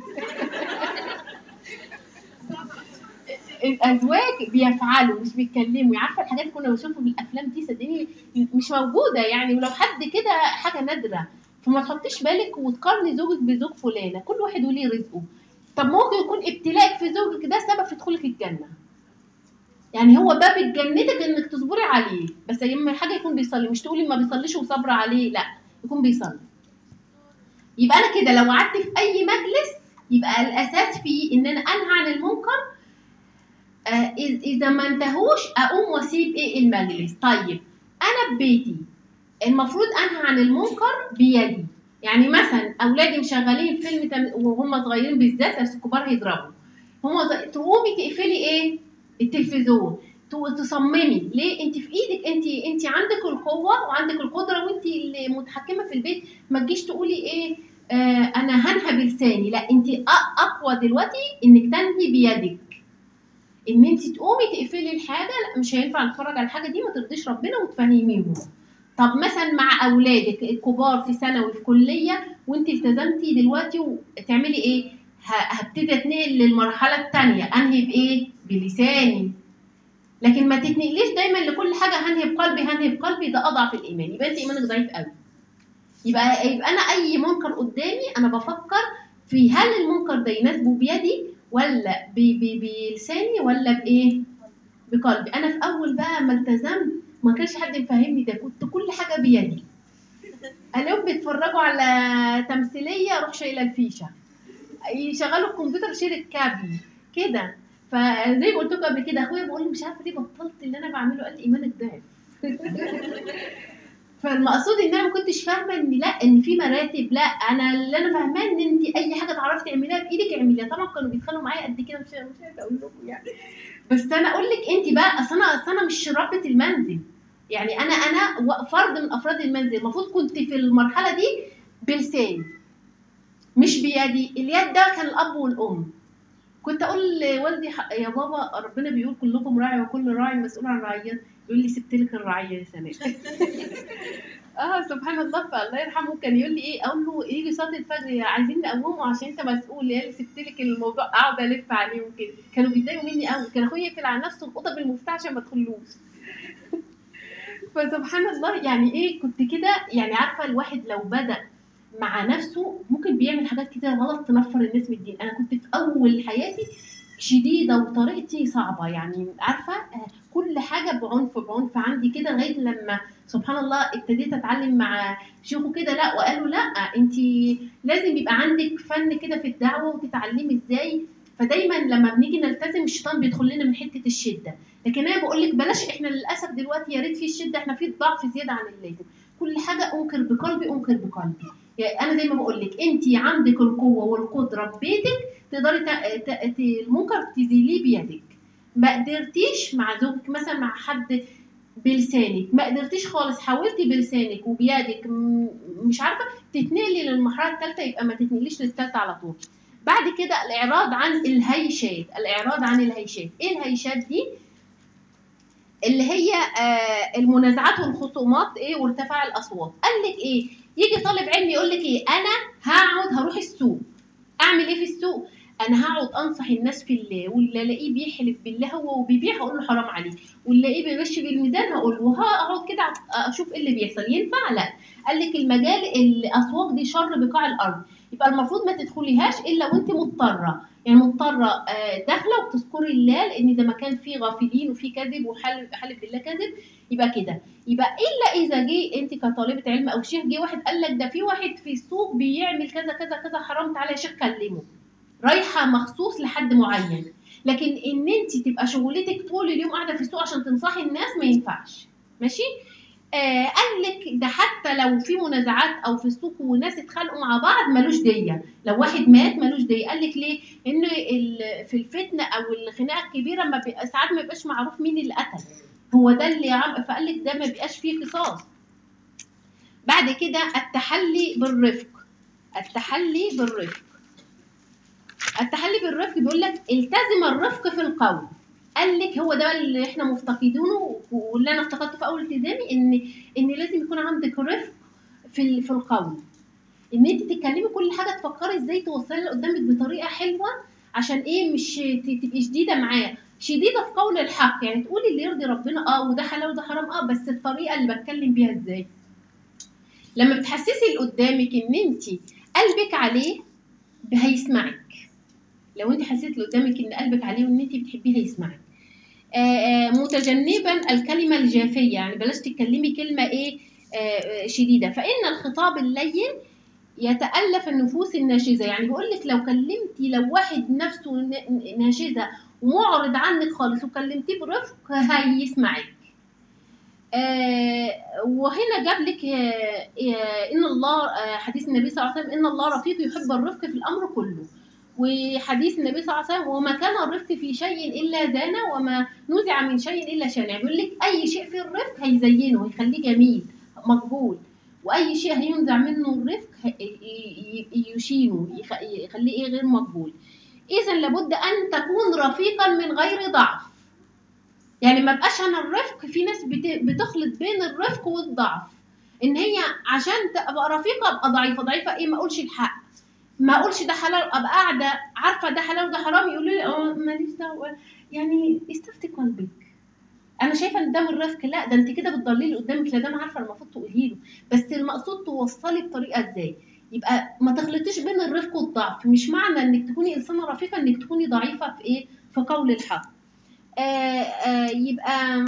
الازواج بيفعلوا مش بيتكلموا عارفه الحاجات اللي كنا بنشوفها في الافلام دي صدقيني مش موجوده يعني ولو حد كده حاجه نادره فما تحطيش بالك وتقارني زوجك بزوج فلانه كل واحد وليه رزقه طب ممكن يكون ابتلاءك في زوجك ده سبب في دخولك الجنه يعني هو باب جنتك انك تصبري عليه بس اما حاجه يكون بيصلي مش تقولي ما بيصليش وصبر عليه لا يكون بيصلي يبقى انا كده لو قعدت في اي مجلس يبقى الاساس فيه ان انا انهى عن المنكر آه، إذ- اذا ما انتهوش اقوم واسيب ايه المجلس طيب انا في بيتي المفروض انهى عن المنكر بيدي يعني مثلا اولادي مشغلين فيلم تم... وهم صغيرين بالذات بس الكبار هيضربوا هم ز... تقومي تقفلي ايه التلفزيون ت- تصممي ليه انت في ايدك انت انت عندك القوه وعندك القدره وانت اللي متحكمه في البيت ما تجيش تقولي ايه آه انا هنهى بلساني لا انت أ- اقوى دلوقتي انك تنهي بيدك ان انت تقومي تقفلي الحاجه لا مش هينفع نتفرج على الحاجه دي ما ترضيش ربنا وتفهميهم طب مثلا مع اولادك الكبار في ثانوي في كليه وانت التزمتي دلوقتي وتعملي ايه ه- هبتدي اتنقل للمرحله الثانيه انهي بايه بلساني لكن ما تتنقليش دايما لكل حاجه هنهي بقلبي هنهي بقلبي ده اضعف الايمان يبقى انت ايمانك ضعيف قوي يبقى يبقى انا اي منكر قدامي انا بفكر في هل المنكر ده يناسبه بيدي ولا ب- ب- بلساني ولا بايه بقلبي انا في اول بقى ما التزمت ما كانش حد مفهمني ده كنت كل حاجه بيدي اليوم بيتفرجوا على تمثيليه اروح شايله الفيشه يشغلوا الكمبيوتر شيل الكابل كده فزي ما قلت لكم قبل كده اخويا بيقول لي مش عارفه ليه بطلت اللي انا بعمله قال لي ايمانك ضعف فالمقصود ان انا ما كنتش فاهمه ان لا ان في مراتب لا انا اللي انا فاهماه ان انت اي حاجه تعرفي تعمليها بايدك اعمليها طبعا كانوا بيتخانقوا معايا قد كده مش مش عارفه اقول لكم يعني بس انا اقول لك انت بقى اصل انا اصل انا مش ربة المنزل يعني انا انا و- فرد من افراد المنزل المفروض كنت في المرحله دي بلساني مش بيدي اليد ده كان الاب والام كنت اقول لوالدي ح- يا بابا ربنا بيقول كلكم راعي وكل راعي مسؤول عن رعيته يقول لي سبت لك الرعيه يا سناء اه سبحان الله فالله يرحمه كان يقول لي ايه اقول له يجي صلاه الفجر عايزين نقومه عشان انت مسؤول يا سبت لك الموضوع اقعد الف عليهم كده كانوا بيتضايقوا مني قوي كان اخويا يقفل على نفسه الاوضه بالمفتاح عشان ما ادخلوش فسبحان الله يعني ايه كنت كده يعني عارفه الواحد لو بدا مع نفسه ممكن بيعمل حاجات كتير غلط تنفر الناس من الدين انا كنت في اول حياتي شديده وطريقتي صعبه يعني عارفه آه، كل حاجه بعنف بعنف عندي كده لغايه لما سبحان الله ابتديت اتعلم مع شيوخه كده لا وقالوا لا انت لازم يبقى عندك فن كده في الدعوه وتتعلمي ازاي فدايما لما بنيجي نلتزم الشيطان بيدخل لنا من حته الشده لكن انا بقول لك بلاش احنا للاسف دلوقتي يا ريت في الشده احنا في الضعف زياده عن اللازم كل حاجه انكر بقلبي انكر بقلبي يعني انا زي ما بقول لك انت عندك القوه والقدره في بيتك تقدري ت- ت- ت- المنكر تزيليه بيدك ما قدرتيش مع زوجك مثلا مع حد بلسانك ما قدرتيش خالص حاولتي بلسانك وبيدك م- مش عارفه تتنقلي للمرحله الثالثه يبقى ما تتنقليش للثالثه على طول بعد كده الاعراض عن الهيشات الاعراض عن الهيشات ايه الهيشات دي اللي هي آه المنازعات والخصومات ايه وارتفاع الاصوات قال لك ايه يجي طالب علم يقول لك ايه انا هقعد هروح السوق اعمل ايه في السوق انا هقعد انصح الناس في الله واللي الاقيه بيحلف بالله هو وبيبيع هقول له حرام عليك واللي الاقيه بيغش بالميزان هقول له وهقعد كده اشوف ايه اللي بيحصل ينفع لا قال لك المجال الاسواق دي شر بقاع الارض يبقى المفروض ما تدخليهاش الا وانت مضطره يعني مضطره آه، داخله وبتذكري الله لان ده مكان فيه غافلين وفيه كذب وحلف حلف بالله كذب يبقى كده يبقى الا اذا جه انت كطالبه علم او شيخ جه واحد قال لك ده في واحد في السوق بيعمل كذا كذا كذا حرام تعالى يا شيخ كلمه رايحه مخصوص لحد معين لكن ان انت تبقى شغلتك طول اليوم قاعده في السوق عشان تنصحي الناس ما ينفعش ماشي آه قال لك ده حتى لو في منازعات او في السوق وناس اتخانقوا مع بعض ملوش ديه لو واحد مات ملوش ديه قال لك ليه ان ال- في الفتنه او الخناقه الكبيره ما بي... ساعات ما بيبقاش معروف مين اللي قتل هو ده اللي عم فقال لك ده ما بيبقاش فيه قصاص بعد كده التحلي بالرفق التحلي بالرفق التحلي بالرفق بيقول لك التزم الرفق في القول قال لك هو ده اللي احنا مفتقدينه واللي انا افتقدته في اول التزامي ان ان لازم يكون عندك رفق في ال- في القول ان انت تتكلمي كل حاجه تفكري ازاي توصلي اللي قدامك بطريقه حلوه عشان ايه مش ت- تبقي شديده معاه شديده في قول الحق يعني تقولي اللي يرضي ربنا اه وده حلال وده حرام اه بس الطريقه اللي بتكلم بيها ازاي لما بتحسسي اللي قدامك ان انت قلبك عليه هيسمعك لو انت حسيت اللي قدامك ان قلبك عليه وان انت بتحبيه هيسمعك آه، آه، متجنبا الكلمه الجافيه يعني بلاش تتكلمي كلمه ايه آه، آه، شديده فان الخطاب اللين يتالف النفوس الناشزه يعني بيقول لك لو كلمتي لو واحد نفسه ن- ناشزه ومعرض عنك خالص وكلمتيه برفق هيسمعك آه، وهنا جاب لك آه، آه، ان الله آه، حديث النبي صلى الله عليه وسلم ان الله رفيق يحب الرفق في الامر كله وحديث النبي صلى الله عليه وسلم وما كان الرفق في شيء الا زانه وما نزع من شيء الا شانه يعني بيقول لك اي شيء في الرفق هيزينه ويخليه جميل مقبول واي شيء هينزع منه الرفق ه- ي- ي- يشينه يخ- يخليه ايه غير مقبول اذا لابد ان تكون رفيقا من غير ضعف يعني ما بقاش انا الرفق في ناس بت- بتخلط بين الرفق والضعف ان هي عشان تبقى رفيقه ابقى ضعيفه ضعيفه ايه ما اقولش الحق ما اقولش ده حلال ابقى قاعده عارفه ده حلال وده حرام يقولوا لي اه ماليش دعوه يعني استفتي قلبك انا شايفه ان ده من الرفق لا ده انت كده بتضللي اللي قدامك لا ده انا عارفه المفروض تقولي له بس المقصود توصلي بطريقه ازاي يبقى ما تخلطيش بين الرفق والضعف مش معنى انك تكوني انسانه رفيقه انك تكوني ضعيفه في ايه في قول الحق آه آه يبقى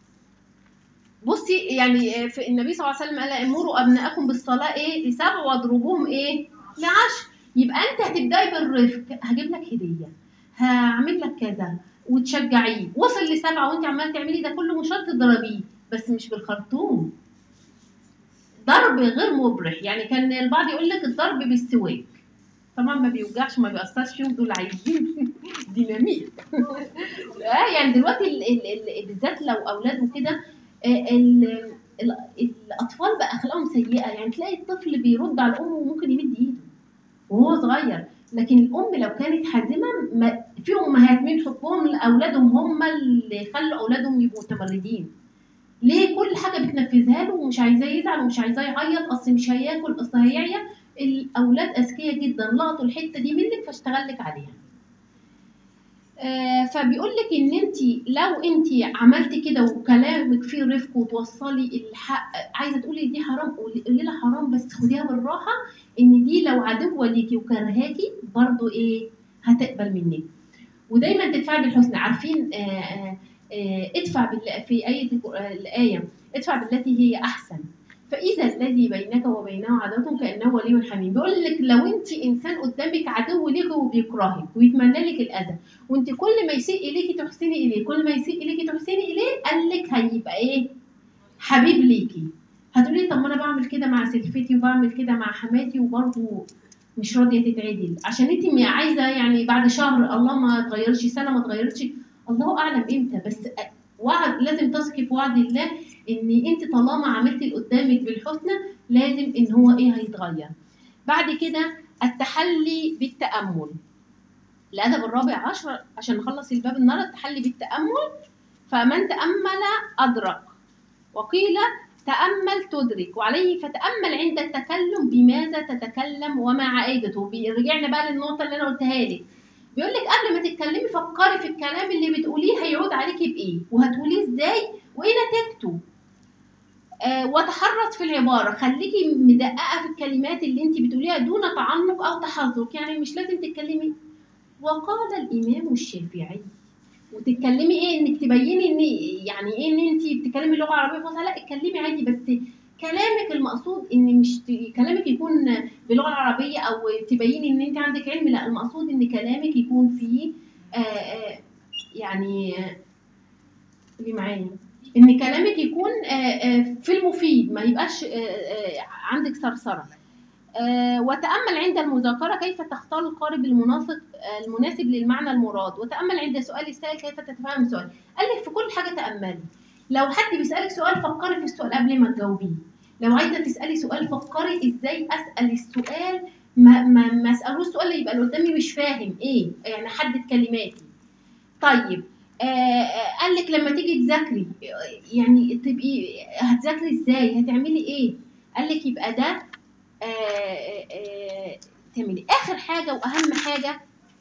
بصي يعني آه، في النبي صلى الله عليه وسلم قال امروا ابنائكم بالصلاه ايه لسبع واضربوهم ايه لعشر يبقى انت هتبداي بالرفق هجيب لك هديه هعمل لك كذا وتشجعيه وصل لسبعه وانت عماله تعملي ده كله مش شرط تضربيه بس مش بالخرطوم ضرب غير مبرح يعني كان البعض يقول لك الضرب بالسواك طبعا ما بيوجعش ما بيأثرش فيهم دول عايزين ديناميت اه يعني دلوقتي ال ال ال بالذات لو اولاد وكده آه، ال- ال- الاطفال بقى اخلاقهم سيئه يعني تلاقي الطفل بيرد على امه وممكن يمد ايده وهو صغير لكن الام لو كانت حازمه ما في امهات من حبهم لاولادهم هم اللي خلوا اولادهم يبقوا متمردين ليه كل حاجه بتنفذها له ومش عايزاه يزعل ومش عايزاه يعيط اصل مش هياكل اصل هيعيا الاولاد اذكياء جدا لقطوا الحته دي منك فاشتغل لك عليها آه، فبيقول لك ان انت لو انت عملتي كده وكلامك فيه رفق وتوصلي الحق عايزه تقولي دي حرام قولي قولي لها حرام بس خديها بالراحه ان دي لو عدوه ليكي وكرهاكي برضو ايه هتقبل منك ودايما تدفعي بالحسنى عارفين آه، آه، آه، ادفع بال- في آية القر- آه، الآية ادفع بالتي هي أحسن فإذا الذي بينك وبينه عداوة كأنه ولي حميم بيقول لك لو أنت إنسان قدامك عدو ليك وبيكرهك ويتمنى لك الأذى وأنت كل ما يسيء إليكي تحسني إليه كل ما يسيء إليكي تحسني إليه قال لك هيبقى إيه حبيب ليكي هتقولي طب ما أنا بعمل كده مع سلفتي وبعمل كده مع حماتي وبرضه مش راضيه تتعدل عشان انت م- عايزه يعني بعد شهر الله ما تغيرش سنه ما تغيرش الله اعلم امتى بس أ- وعد لازم تثقي في وعد الله ان انت طالما عملتي اللي قدامك بالحسنى لازم ان هو ايه هيتغير بعد كده التحلي بالتامل الادب الرابع عشر عشان نخلص الباب النهارده التحلي بالتامل فمن تامل ادرك وقيل تأمل تدرك وعليه فتأمل عند التكلم بماذا تتكلم وما عائدته بي- رجعنا بقى للنقطة اللي أنا قلتها لك بيقول لك قبل ما تتكلمي فكري في الكلام اللي بتقوليه هيعود عليكي بايه وهتقوليه ازاي وايه نتيجته آه وتحرص في العباره خليكي مدققه في الكلمات اللي انت بتقوليها دون تعنق او تحذر يعني مش لازم تتكلمي وقال الامام الشافعي وتتكلمي ايه انك تبيني ان يعني ايه ان انت بتتكلمي لغه عربيه فصحى لا اتكلمي عادي بس كلامك المقصود ان مش ت- كلامك يكون باللغه العربيه او تبيني ان انت عندك علم لا المقصود ان كلامك يكون فيه آه آه يعني آه، اللي معايا ان كلامك يكون آه آه في المفيد ما يبقاش آه آه عندك ثرثره آه، وتأمل عند المذاكرة كيف تختار القارب المناسب آه، المناسب للمعنى المراد وتأمل عند سؤال السائل كيف تتفهم السؤال قال لك في كل حاجة تأملي لو حد بيسألك سؤال فكري في السؤال قبل ما تجاوبيه لو عايزة تسألي سؤال فكري ازاي أسأل السؤال ما ما ما اسألوش السؤال اللي يبقى اللي قدامي مش فاهم ايه يعني حدد كلماتي طيب آه آه، قال لك لما تيجي تذاكري آه، يعني تبقي هتذاكري ازاي هتعملي ايه قال لك يبقى ده آه، آه، تعملي اخر حاجه واهم حاجه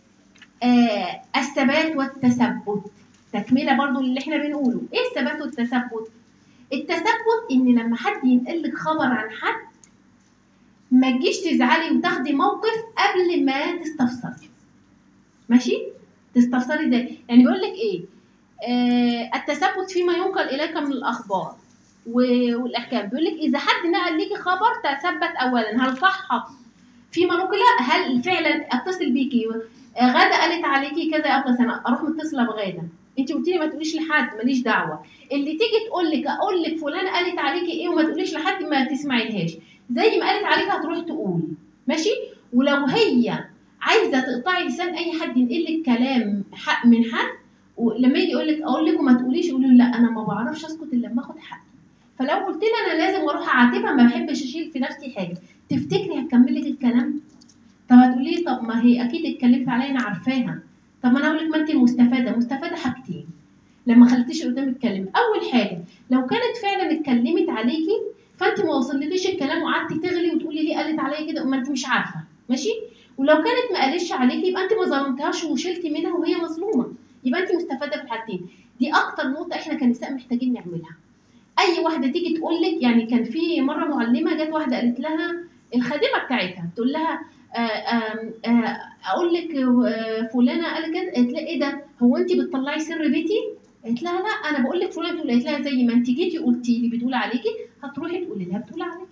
آه، الثبات والتثبت تكمله برضو اللي احنا بنقوله ايه الثبات والتثبت التثبت ان لما حد ينقل لك خبر عن حد ما تجيش تزعلي وتاخدي موقف قبل ما تستفسري ماشي تستفسري ازاي يعني بيقول لك ايه آه التثبت فيما ينقل اليك من الاخبار و- والاحكام بيقول لك اذا حد نقل ليكي خبر تثبت اولا هل صح فيما نقل هل فعلا اتصل بيكي آه، غاده قالت عليكي كذا يا ابله سنه اروح متصله بغاده انت قلت لي ما تقوليش لحد ماليش دعوه اللي تيجي تقول لك اقول لك فلانه قالت عليكي ايه وما تقوليش لحد ما تسمعيلهاش زي ما قالت عليك هتروح تقول ماشي ولو هي عايزه تقطعي لسان اي حد ينقل لك كلام حق من حد ولما يجي يقول لك اقول لك وما تقوليش قولي له لا انا ما بعرفش اسكت الا لما اخد حقي فلو قلت لي انا لازم اروح اعاتبها ما بحبش اشيل في نفسي حاجه تفتكري هتكمل لك الكلام طب هتقولي لي طب ما هي اكيد اتكلمت عليا انا عارفاها طب ما انا اقول لك ما انت المستفاده مستفاده حاجتين لما خليتيش اللي قدامك تتكلم اول حاجه لو كانت فعلا اتكلمت عليكي فانت ما وصلتيش الكلام وقعدتي تغلي وتقولي ليه قالت عليا كده وما انت مش عارفه ماشي ولو كانت ما قالتش عليكي يبقى انت ما ظلمتهاش وشلتي منها وهي مظلومه يبقى انت مستفاده في الحالتين دي اكتر نقطه احنا كنساء محتاجين نعملها اي واحده تيجي تقول لك يعني كان في مره معلمه جت واحده قالت لها الخادمه بتاعتها تقول لها آه، آم، آه، اقول لك آه، فلانه قالت كده قالت لها ايه ده هو انت بتطلعي سر بيتي قالت لها لا انا بقول لك فلانه بتقول قالت لها زي ما انت جيتي قلتي لي بتقول عليكي هتروحي تقولي لها بتقول عليكي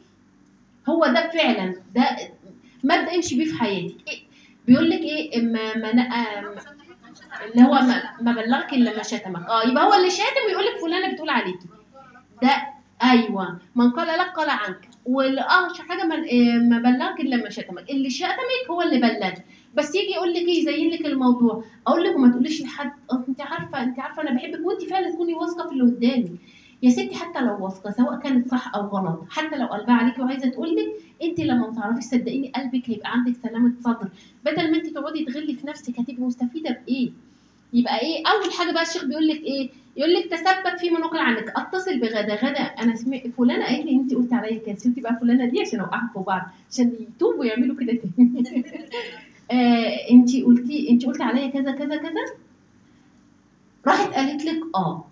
هو ده فعلا ده مبدا امشي بيه في حياتك إيه؟ بيقول لك ايه ما ما آم، اللي هو ما, ما بلغك الا ما شتمك اه يبقى هو اللي شاتم ويقول لك فلانه بتقول عليكي ده ايوه من قال لك قال عنك والاشهر حاجه من إيه، ما بلغك الا لما شتمك اللي شتمك هو اللي بلغك بس يجي يقول لك ايه يزين لك الموضوع اقول لك وما تقوليش لحد أه انت عارفه انت عارفه انا بحبك وانت فعلا تكوني واثقه في اللي قدامك يا ستي حتى لو واثقه سواء كانت صح او غلط حتى لو قلبها عليكي وعايزه تقول لك انت لما ما تعرفيش صدقيني قلبك هيبقى عندك سلامه صدر بدل ما انت تقعدي تغلي في نفسك هتبقي مستفيده بايه يبقى ايه اول حاجه بقى الشيخ بيقول لك ايه يقول لك تثبت فيما نقل عنك اتصل بغدا غدا انا سمعت فلانه قالت لي انت قلت عليا كده شفتي بقى فلانه دي عشان اوقعها في بعض عشان يتوبوا ويعملوا كده تاني آه انت قلتي انت قلتي عليا كذا كذا كذا راحت قالت لك اه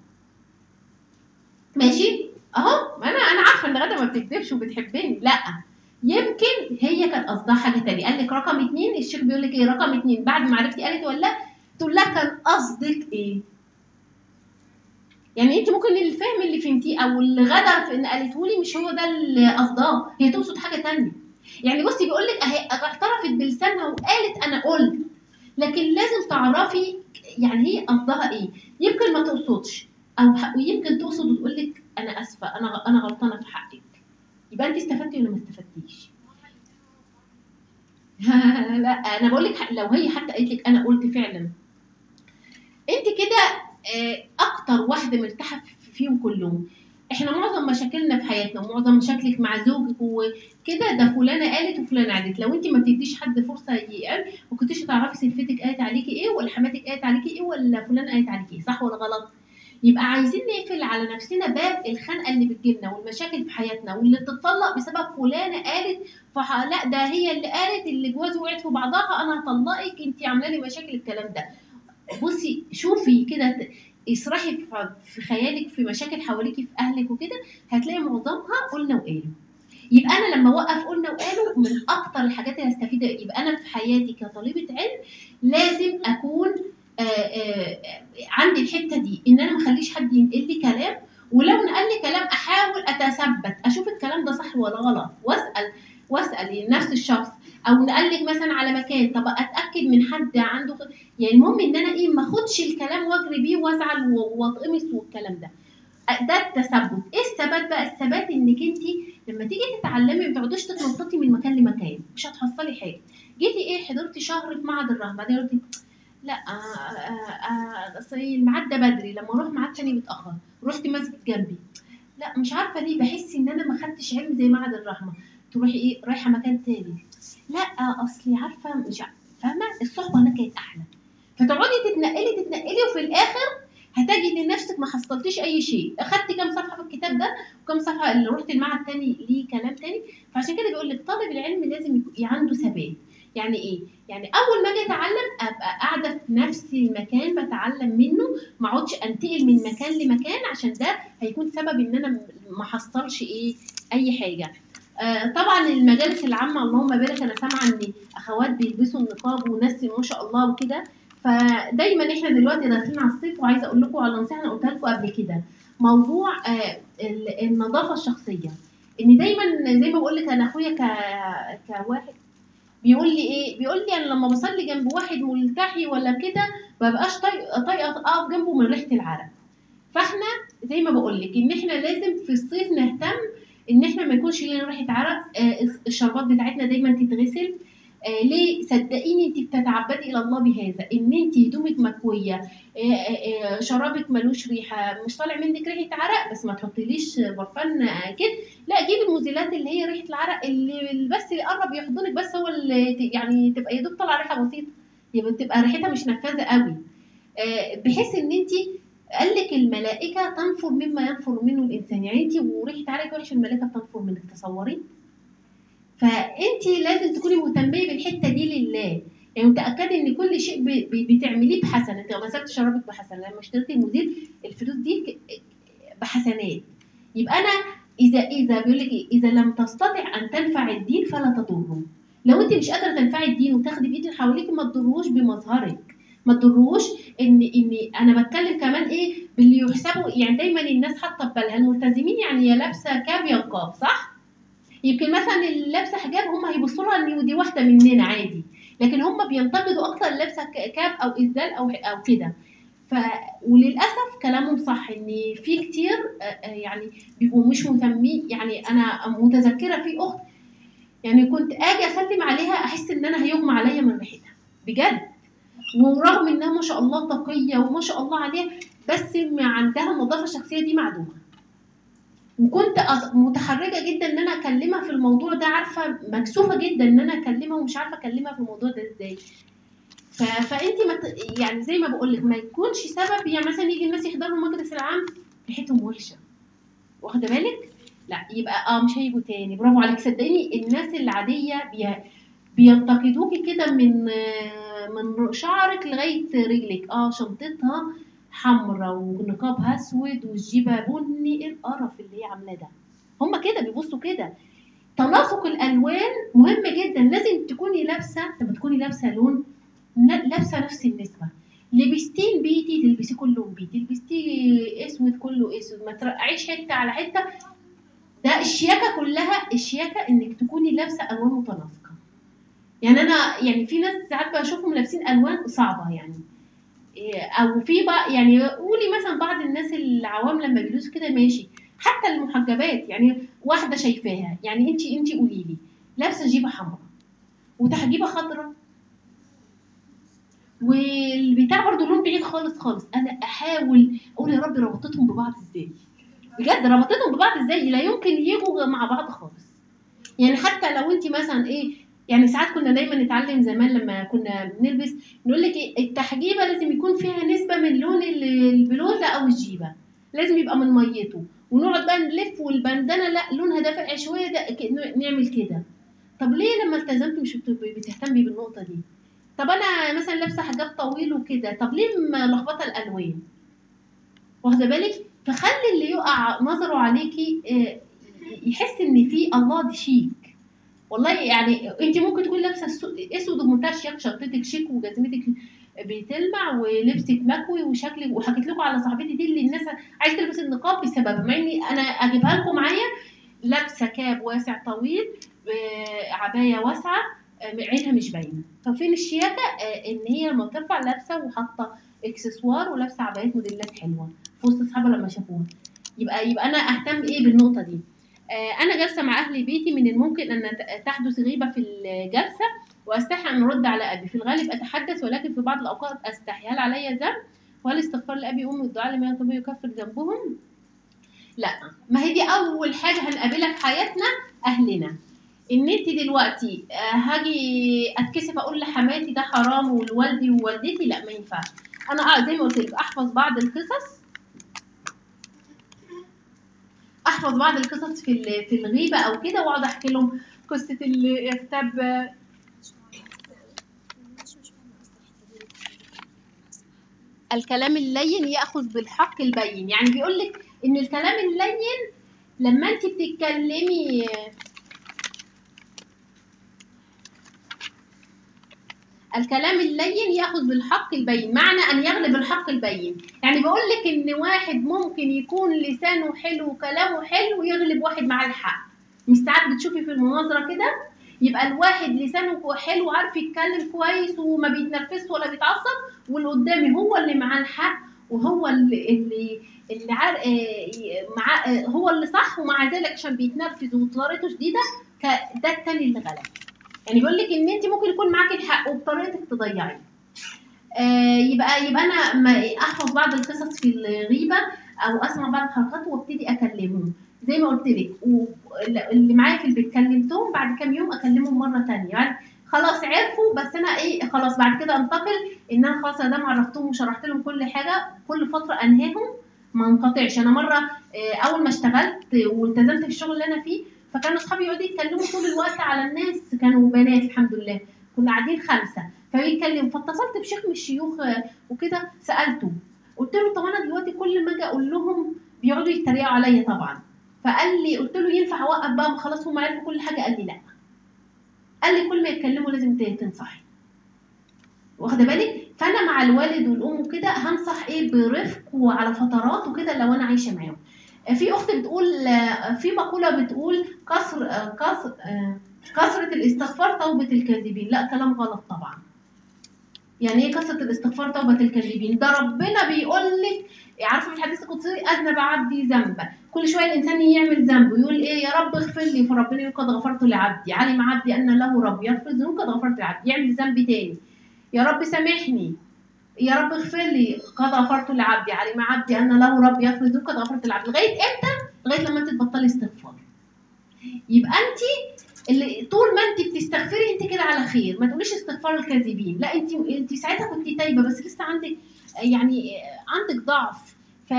ماشي اهو ما انا انا عارفه ان غدا ما بتكذبش وبتحبني لا يمكن هي كانت قصدها حاجه تانية قال لك رقم اتنين الشيخ بيقول لك ايه رقم اتنين بعد ما عرفتي قالت ولا لا تقول لها كان قصدك ايه يعني انت ممكن الفهم اللي فهمتيه او اللي غدا في ان قالته لي مش هو ده اللي قصداه هي تقصد حاجه تانية يعني بصي بيقول لك اهي اعترفت بلسانها وقالت انا قلت لكن لازم تعرفي يعني هي قصدها ايه يمكن ما تقصدش او ح- ويمكن تقصد وتقول لك انا اسفه انا غ- انا غلطانه في حقك يبقى انت استفدتي ولا ما استفدتيش لا انا بقول لك لو هي حتى قالت لك انا قلت فعلا انت كده آه، اكتر واحده مرتاحه في- فيهم كلهم احنا معظم مشاكلنا في حياتنا ومعظم مشاكلك مع زوجك وكده ده فلانه قالت وفلانه قالت لو انت ما بتديش حد فرصه يقال ما كنتيش هتعرفي سلفتك قالت عليكي ايه ولا حماتك قالت عليكي ايه ولا فلانه قالت عليكي ايه صح ولا غلط يبقى عايزين نقفل على نفسنا باب الخنقه اللي بتجيلنا والمشاكل في حياتنا واللي بتطلق بسبب فلانه قالت فح... لا ده هي اللي قالت اللي جوازي وقعت في بعضها انا هطلقك انت عامله لي مشاكل الكلام ده بصي شوفي كده ت- اسرحي في- في خيالك في مشاكل حواليكي في اهلك وكده هتلاقي معظمها قلنا وقالوا يبقى انا لما اوقف قلنا وقالوا من اكتر الحاجات اللي هستفيد يبقى انا في حياتي كطالبه علم لازم اكون آه، آه، عندي الحته دي ان انا ما اخليش حد ينقل لي كلام ولو نقل لي كلام احاول اتثبت اشوف الكلام ده صح ولا غلط واسال واسال نفس الشخص او نقل لك مثلا على مكان طب اتاكد من حد عنده خ- يعني المهم ان انا ايه ما اخدش الكلام واجري بيه وازعل و- واتقمص والكلام ده ده التثبت ايه الثبات بقى الثبات انك انت لما تيجي تتعلمي ما تقعديش تتنططي من مكان لمكان مش هتحصلي حاجه جيتي ايه حضرتي شهر في معهد الرهبه بعدين قلتي لا آه، آه، آه، اصل الميعاد ده بدري لما اروح ميعاد تاني متاخر رحت مسجد جنبي لا مش عارفه ليه بحس ان انا ما خدتش علم زي معهد الرحمه تروحي ايه رايحه مكان تاني لا اصلي عارفه مش عارفة. فاهمه الصحبه هناك كانت احلى فتقعدي تتنقلي تتنقلي وفي الاخر هتجدي نفسك ما حصلتيش اي شيء اخدتي كام صفحه في الكتاب ده وكام صفحه اللي رحت المعهد تاني ليه كلام تاني فعشان كده بيقول لك طالب العلم لازم يكون عنده ثبات يعني ايه يعني اول ما اجي اتعلم ابقى قاعده في نفس المكان بتعلم منه ما اقعدش انتقل من مكان لمكان عشان ده هيكون سبب ان انا ما حصلش ايه اي حاجه آه طبعا المجالس العامه اللهم بارك انا سامعه ان اخوات بيلبسوا النقاب وناس ما شاء الله وكده فدايما احنا دلوقتي داخلين على الصيف وعايزه اقول لكم على نصيحه انا قلتها لكم قبل كده موضوع آه ال- النظافه الشخصيه ان دايما زي ما بقول لك انا اخويا ك... كواحد بيقول لي ايه بيقول لي انا لما بصلي جنب واحد ملتحي ولا كده ما بقاش طايقه طايقه اقف جنبه من ريحه العرق فاحنا زي ما بقول لك ان احنا لازم في الصيف نهتم ان احنا ما يكونش لنا ريحه عرق آه الشربات بتاعتنا دايما تتغسل آه ليه صدقيني انت بتتعبدي الى الله بهذا ان انت هدومك مكويه آه آه آه، شرابك ملوش ريحه مش طالع منك ريحه عرق بس ما تحطيليش برفان آه، كده لا جيبي المزيلات اللي هي ريحه العرق اللي بس يقرب يحضنك بس هو اللي ت- يعني تبقى يا دوب طالعه ريحه بسيطه يبقى تبقى ريحتها مش نفاذه قوي آه، بحيث ان انت قال لك الملائكه تنفر مما ينفر منه الانسان يعني انت وريحه عرقك وحش الملائكه بتنفر منك تصوري فانت لازم تكوني مهتميه بالحته دي لله يعني متاكده ان كل شيء ب- ب- بتعمليه بحسنه انت غسلت شرابك بحسنه لما اشتريتي المزيل الفلوس دي ك- بحسنات يبقى انا اذا اذا بيقول لك إيه؟ اذا لم تستطع ان تنفع الدين فلا تضره لو انت مش قادره تنفعي الدين وتاخدي بايد اللي حواليك ما تضروش بمظهرك ما تضروش ان ان انا بتكلم كمان ايه باللي يحسبوا يعني دايما الناس حاطه في بالها الملتزمين يعني يا لابسه كاب يا نقاب صح؟ يمكن مثلا اللي لابسه حجاب هم هيبصوا لها ان دي واحده مننا عادي لكن هم بينتقدوا اكتر اللي لابسه ك- كاب او اسدال او او كده ف وللاسف كلامهم صح ان في كتير آه، آه، يعني بيبقوا مش مهتمين يعني انا متذكره في اخت يعني كنت اجي اسلم عليها احس ان انا هيغمى عليا من ريحتها بجد ورغم انها ما شاء الله تقيه وما شاء الله عليها بس ما عندها النظافه الشخصيه دي معدومه وكنت أط- متحرجه جدا ان انا اكلمها في الموضوع ده عارفه مكسوفه جدا ان انا اكلمها ومش عارفه اكلمها في الموضوع ده ازاي ف... فانت ما ت... يعني زي ما بقول لك ما يكونش سبب يعني مثلا يجي الناس يحضروا المجلس العام ريحتهم وحشه واخده بالك لا يبقى اه مش هيجوا تاني برافو عليك صدقيني الناس العاديه بي... بينتقدوكي كده من آه، من شعرك لغايه رجلك اه شنطتها حمراء ونقابها اسود والجيبه بني ايه القرف اللي هي عاملاه ده هما كده بيبصوا كده تناسق الالوان مهم جدا لازم تكوني لابسه لما تكوني لابسه لون ن- لابسه نفس النسبه لبستين بيتي تلبسي كلهم بيتي لبستي اسود كله اسود ما ترقعيش حته على حته ده الشياكه كلها الشياكه انك تكوني لابسه الوان متناسقه يعني انا يعني في ناس ساعات بشوفهم لابسين الوان صعبه يعني إيه، او في بقى يعني قولي مثلا بعض الناس العوام لما بيلبسوا كده ماشي حتى المحجبات يعني واحده شايفاها يعني انت انت قولي لي لابسه جيبه حمراء وتحجيبه خضراء والبتاع برضو لون بعيد خالص خالص انا احاول اقول يا رب ربطتهم ببعض ازاي بجد ربطتهم ببعض ازاي لا يمكن يجوا مع بعض خالص يعني حتى لو انت مثلا ايه يعني ساعات كنا دايما نتعلم زمان لما كنا بنلبس نقول لك ايه التحجيبه لازم يكون فيها نسبه من لون ال- البلوزه او الجيبه لازم يبقى من ميته ونقعد بقى نلف والبندانه لا لونها دافع شويه ده ك- نعمل كده طب ليه لما التزمت مش بت- بتهتمي بالنقطه دي طب انا مثلا لابسه حجاب طويل وكده طب ليه ملخبطه الالوان واخده بالك فخلي اللي يقع نظره عليكي آه، يحس ان في الله دي شيك والله يعني انت ممكن تكون لابسه السو- اسود ومنتهى الشياكه شنطتك شيك وجزمتك بتلمع ولبسك مكوي وشكلك وحكيت لكم على صاحبتي دي اللي الناس عايزه تلبس النقاب بسبب مع اني انا اجيبها لكم معايا لابسه كاب واسع طويل آه، عبايه واسعه آه، عينها مش باينه ففين الشياكه آه، ان هي لما بترفع لابسه وحاطه اكسسوار ولابسه عبايات موديلات حلوه في وسط اصحابها لما شافوها يبقى يبقى انا اهتم ايه بالنقطه دي آه، انا جالسه مع اهل بيتي من الممكن ان ت- تحدث غيبه في الجلسه واستحي ان ارد على ابي في الغالب اتحدث ولكن في بعض الاوقات استحي هل علي ذنب وهل استغفار لابي وامي والدعاء لما يكون يكفر ذنبهم لا ما هي دي اول حاجه هنقابلها في حياتنا اهلنا ان انت دلوقتي آه، هاجي اتكسف اقول لحماتي ده حرام ولوالدي ووالدتي لا ما ينفعش انا آه زي ما قلت لك احفظ بعض القصص احفظ بعض القصص في ال- في الغيبه او كده واقعد احكي لهم قصه الكتاب الكلام اللين ياخذ بالحق البين يعني بيقول لك ان الكلام اللين لما انت بتتكلمي الكلام اللين ياخذ بالحق البين معنى ان يغلب الحق البين يعني بقول لك ان واحد ممكن يكون لسانه حلو وكلامه حلو ويغلب واحد مع الحق مش ساعات بتشوفي في المناظره كده يبقى الواحد لسانه حلو وعارف يتكلم كويس وما بيتنرفزش ولا بيتعصب واللي قدامي هو اللي معاه الحق وهو اللي اللي اللي عار... آه، مع... آه، هو اللي صح ومع ذلك عشان بيتنرفز وطريقته شديده ك- ده التاني اللي غلب يعني بيقول لك ان انت ممكن يكون معاكي الحق وبطريقتك تضيعيه آه يبقى يبقى انا ما احفظ بعض القصص في الغيبه او اسمع بعض الحلقات وابتدي اكلمهم زي ما قلت لك واللي معايا في البيت كلمتهم بعد كام يوم اكلمهم مره تانية يعني خلاص عرفوا بس انا ايه خلاص بعد كده انتقل ان انا خلاص انا عرفتهم وشرحت لهم كل حاجه كل فتره انهاهم ما انقطعش انا مره آه، اول ما اشتغلت والتزمت في الشغل اللي انا فيه فكانوا اصحابي يقعدوا يتكلموا طول الوقت على الناس كانوا بنات الحمد لله كنا قاعدين خمسه فبيتكلم فاتصلت بشيخ من الشيوخ آه، وكده سالته قلت له طب انا دلوقتي كل ما اجي اقول لهم بيقعدوا يتريقوا عليا طبعا فقال لي قلت له ينفع اوقف بقى ما خلاص هم عرفوا كل حاجه قال لي لا قال لي كل ما يتكلموا لازم ت- تنصحي واخده بالك فانا مع الوالد والام وكده هنصح ايه برفق وعلى فترات وكده لو انا عايشه معاهم آه، في اخت بتقول آه، في مقوله بتقول كسر آه، كسر آه، كثره الاستغفار توبه الكاذبين لا كلام غلط طبعا يعني ايه كثره الاستغفار توبه الكاذبين ده ربنا بيقول لك عارفه في الحديث القدسي اذنب عبدي ذنبا كل شويه الانسان يعمل ذنب ويقول ايه يا رب اغفر لي فربنا يقول قد غفرت لعبدي علم عبدي ان له رب يغفر الذنوب قد غفرت لعبدي يعمل ذنب تاني يا رب سامحني يا رب اغفر لي قد غفرت لعبدي علم عبدي ان له رب يغفر الذنوب قد غفرت لعبدي لغايه امتى لغايه لما انت تبطلي استغفار يبقى انت اللي طول ما انت بتستغفري انت كده على خير ما تقوليش استغفار الكاذبين لا انت انت ساعتها كنت تايبه بس لسه عندك يعني عندك ضعف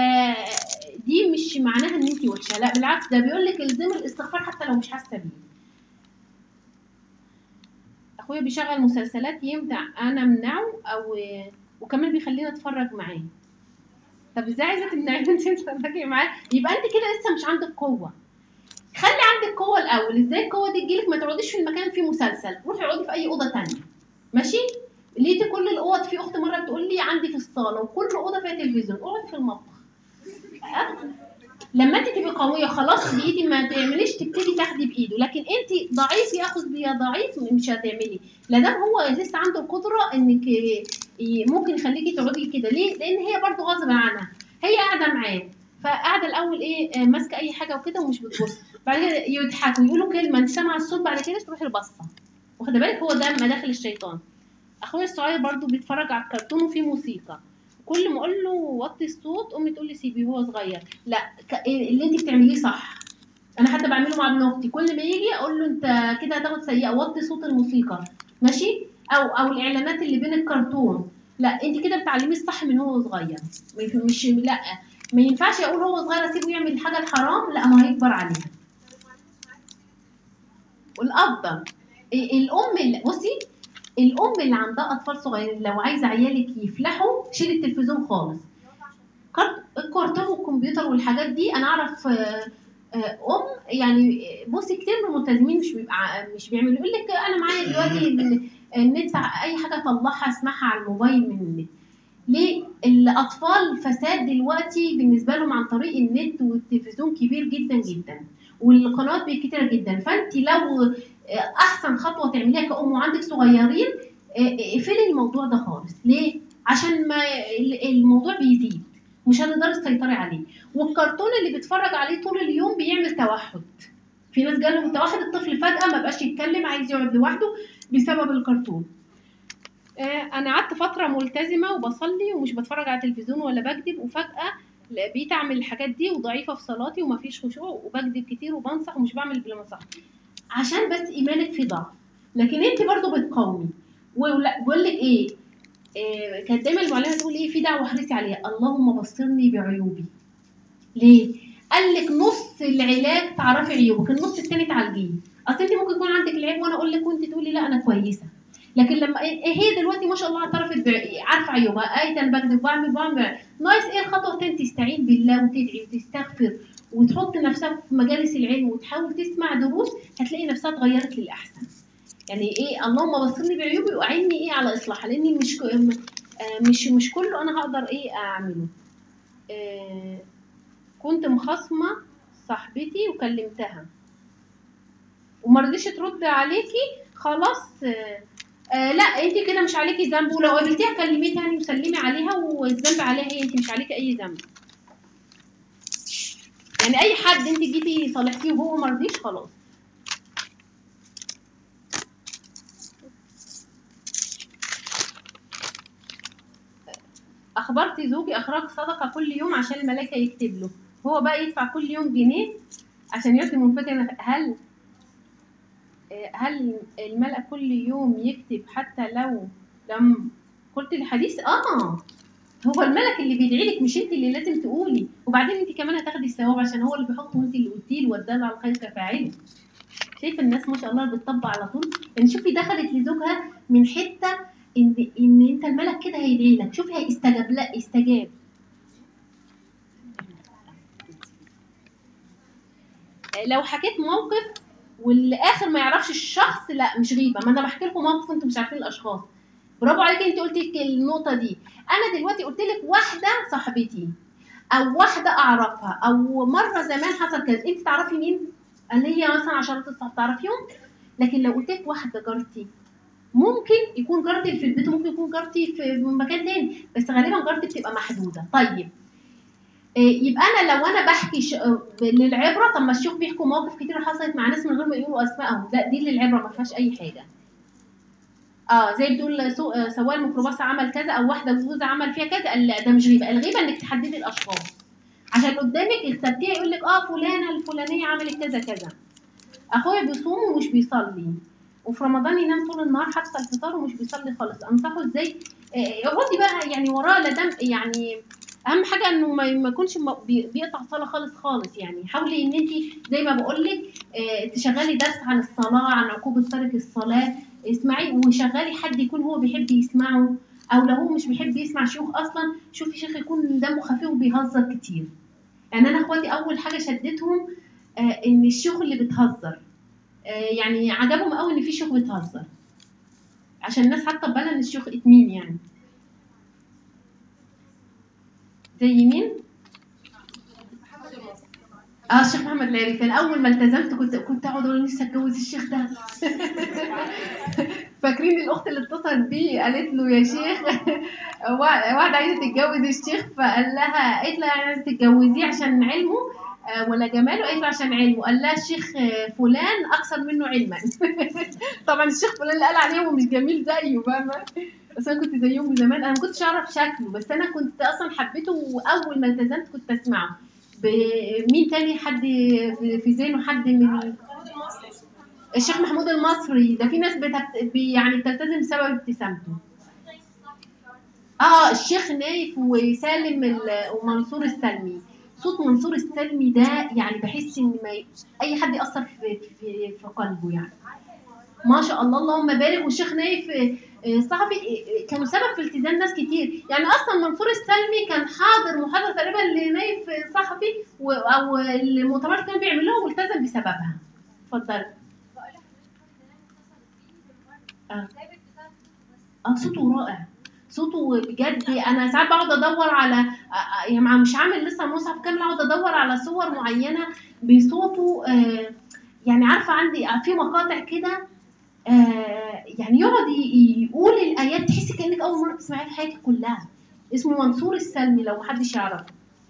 فدي مش معناها ان انت وحشه لا بالعكس ده بيقول لك الزمي الاستغفار حتى لو مش حاسه بيه اخويا بيشغل مسلسلات يمتع انا امنعه او وكمان بيخليني اتفرج معاه طب ازاي عايزه تمنعيه انت تتفرجي معاه يبقى انت كده لسه مش عندك قوه خلي عندك قوه الاول ازاي القوه دي تجيلك ما تقعديش في المكان فيه مسلسل روحي اقعدي في اي اوضه تانية ماشي لقيتي كل الاوض في اخت مره بتقول لي عندي في الصاله وكل اوضه فيها تلفزيون اقعدي في المطبخ أه؟ لما انت تبقي قويه خلاص بايدي ما تعمليش تبتدي تاخدي بايده لكن انت ضعيف ياخذ بيا ضعيف مش هتعملي لا دام هو لسه عنده القدره انك ي- ممكن يخليكي تقعدي كده ليه لان هي برضو غصب عنها هي قاعده معاه فقاعده الاول ايه آه، ماسكه اي حاجه وكده ومش بتبص بعد كده يضحكوا يقولوا كلمه انت سامعه الصوت بعد كده تروحي البصه واخده بالك هو ده مداخل الشيطان اخويا الصغير برضو بيتفرج على الكرتون وفيه موسيقى كل ما اقول له وطي الصوت امي تقول لي سيبيه هو صغير لا ك- اللي انت بتعمليه صح انا حتى بعمله مع ابن اختي كل ما يجي اقول له انت كده هتاخد سيئه وطي صوت الموسيقى ماشي او او الاعلانات اللي بين الكرتون لا انت كده بتعلميه الصح من هو صغير مش- مش لا ما ينفعش اقول هو صغير اسيبه يعمل الحاجه الحرام لا ما هيكبر عليها والافضل ال- الام اللي بصي الام اللي عندها اطفال صغيرين لو عايزه عيالك يفلحوا شيل التلفزيون خالص كارت- الكرتون والكمبيوتر والحاجات دي انا اعرف آه، آه، ام يعني بصي كتير من الملتزمين مش بيبقى مش بيعملوا يقول لك انا معايا دلوقتي ال- النت اي حاجه اطلعها اسمعها على الموبايل من النت ليه الاطفال فساد دلوقتي بالنسبه لهم عن طريق النت والتلفزيون كبير جدا جدا والقنوات بقت كتيره جدا فانت لو آه، احسن خطوه تعمليها كأم وعندك صغيرين آه، اقفلي الموضوع ده خالص ليه عشان ما ال- الموضوع بيزيد مش هتقدري تسيطري عليه والكرتون اللي بيتفرج عليه طول اليوم بيعمل توحد في ناس جالهم توحد الطفل فجأة ما بقاش يتكلم عايز يقعد لوحده بسبب الكرتون آه، انا قعدت فتره ملتزمه وبصلي ومش بتفرج على تلفزيون ولا بكذب وفجاه لا- بقيت اعمل الحاجات دي وضعيفه في صلاتي ومفيش خشوع وبكذب كتير وبنصح ومش بعمل اللي بنصح عشان بس ايمانك في ضعف لكن انت برضو بتقاومي ولا- بقول لك ايه آه، كانت دايما المعلمه تقول ايه في دعوه احرصي عليها اللهم بصرني بعيوبي ليه قال لك نص العلاج تعرفي عيوبك النص التاني تعالجيه اصل انت ممكن يكون عندك العيب وانا اقول لك وانت تقولي لا انا كويسه لكن لما إيه- هي دلوقتي ما شاء الله اعترفت بع- عارفه عيوبها ايه انا بكذب بعمل بعمل ناقص ايه الخطوه التانية تستعين بالله وتدعي وتستغفر وتحط نفسها في مجالس العلم وتحاول تسمع دروس هتلاقي نفسها اتغيرت للاحسن يعني ايه اللهم بصرني بعيوبي واعيني ايه على اصلاحها لاني مش ك- م- آه، مش مش كله انا هقدر ايه اعمله آه، كنت مخاصمه صاحبتي وكلمتها وما رضيش ترد عليكي خلاص آه، آه لا انت كده مش عليكي ذنب ولو قابلتيها كلميه تاني وسلمي عليها والذنب عليها هي انت مش عليكي اي ذنب يعني اي حد انت جيتي صالحتيه وهو ما رضيش خلاص اخبرت زوجي اخراج صدقه كل يوم عشان الملائكه يكتب له هو بقى يدفع كل يوم جنيه عشان يعطي منفجر هل آه، هل الملأ كل يوم يكتب حتى لو لم قلت الحديث اه هو الملك اللي بيدعي لك مش انت اللي لازم تقولي وبعدين انت كمان هتاخدي الثواب عشان هو اللي بيحط وانت اللي قلتي له والدال على الخير كفاعله شايفه الناس ما شاء الله بتطبق على طول يعني شوفي دخلت لزوجها من حته ان ان انت الملك كده هيدعي لك شوفي هيستجاب لا استجاب لو حكيت موقف والاخر ما يعرفش الشخص لا مش غيبه ما انا بحكي لكم موقف انتم مش عارفين الاشخاص برافو عليكي انت قلتي النقطه دي انا دلوقتي قلت لك واحده صاحبتي او واحده اعرفها او مره زمان حصل كذا انت تعرفي مين اللي هي مثلا عشرات الصحاب تعرفيهم لكن لو قلت لك واحده جارتي ممكن يكون جارتي اللي في البيت وممكن يكون جارتي في مكان تاني بس غالبا جارتي بتبقى محدوده طيب إيه، يبقى انا لو انا بحكي ش... للعبره طب ما الشيوخ بيحكوا مواقف كتير حصلت مع ناس من غير ما يقولوا اسمائهم لا دي للعبره ما فيهاش اي حاجه اه زي بتقول سو... آه، سواق الميكروباص عمل كذا او واحده جوزها عمل فيها كذا قال لا ده مش غيبه الغيبه انك تحددي الاشخاص عشان قدامك اخترتيها يقول لك اه فلانه الفلانيه عملت كذا كذا اخويا بيصوم ومش بيصلي وفي رمضان ينام طول النهار حتى الفطار ومش بيصلي خالص انصحه ازاي آه، اقعدي بقى يعني وراه لا دم يعني اهم حاجه انه ما ما يكونش م- بي- بيقطع صلاه خالص خالص يعني حاولي ان انت زي ما بقول لك تشغلي درس عن الصلاه عن عقوبه ترك الصلاه اسمعي وشغلي حد يكون هو بيحب يسمعه او لو هو مش بيحب يسمع شيوخ اصلا شوفي شيخ يكون دمه خفيف وبيهزر كتير يعني انا اخواتي اول حاجه شدتهم آه، ان الشيوخ اللي بتهزر آه، يعني عجبهم قوي ان في شيوخ بتهزر عشان الناس حاطه في بالها ان الشيوخ اتمين يعني زي مين اه الشيخ محمد العريفي كان اول ما التزمت كنت كنت اقعد اقول نفسي اتجوز الشيخ ده فاكرين الاخت اللي اتصلت بيه قالت له يا شيخ وا- واحده عايزه تتجوز الشيخ فقال لها قالت لها عايزه تتجوزيه عشان علمه آه، ولا جماله قالت له عشان علمه قال لها الشيخ آه، فلان اكثر منه علما طبعا الشيخ فلان اللي قال عليه هو مش جميل زيه فاهمه بس انا كنت زيهم زمان انا ما كنتش اعرف شكله بس انا كنت اصلا حبيته واول ما التزمت كنت اسمعه ب- مين تاني حد في في ذهنه حد من الشيخ محمود المصري ده في ناس بتبت... بي- يعني بتلتزم بسبب ابتسامته اه الشيخ نايف وسالم ال- ومنصور السلمي صوت منصور السلمي ده يعني بحس ان ما ي... اي حد ياثر في في في قلبه يعني ما شاء الله اللهم بارك والشيخ نايف آه، آه، صحفي آه، آه، كانوا سبب في التزام ناس كتير يعني اصلا منصور السلمي كان حاضر محاضره تقريبا لنايف آه، صحفي و- او المؤتمرات كانوا بيعملوها والتزم بسببها اتفضل اه اه صوته رائع صوته بجد انا ساعات بقعد ادور على آه، آه، يعني مع- مش عامل لسه مصحف كامل اقعد ادور على صور معينه بصوته آه، يعني عارفه عندي في مقاطع كده آه، يعني يقعد ي- يقول الايات تحس كانك اول مره تسمعيها في حياتك كلها اسمه منصور السلمي لو محدش يعرفه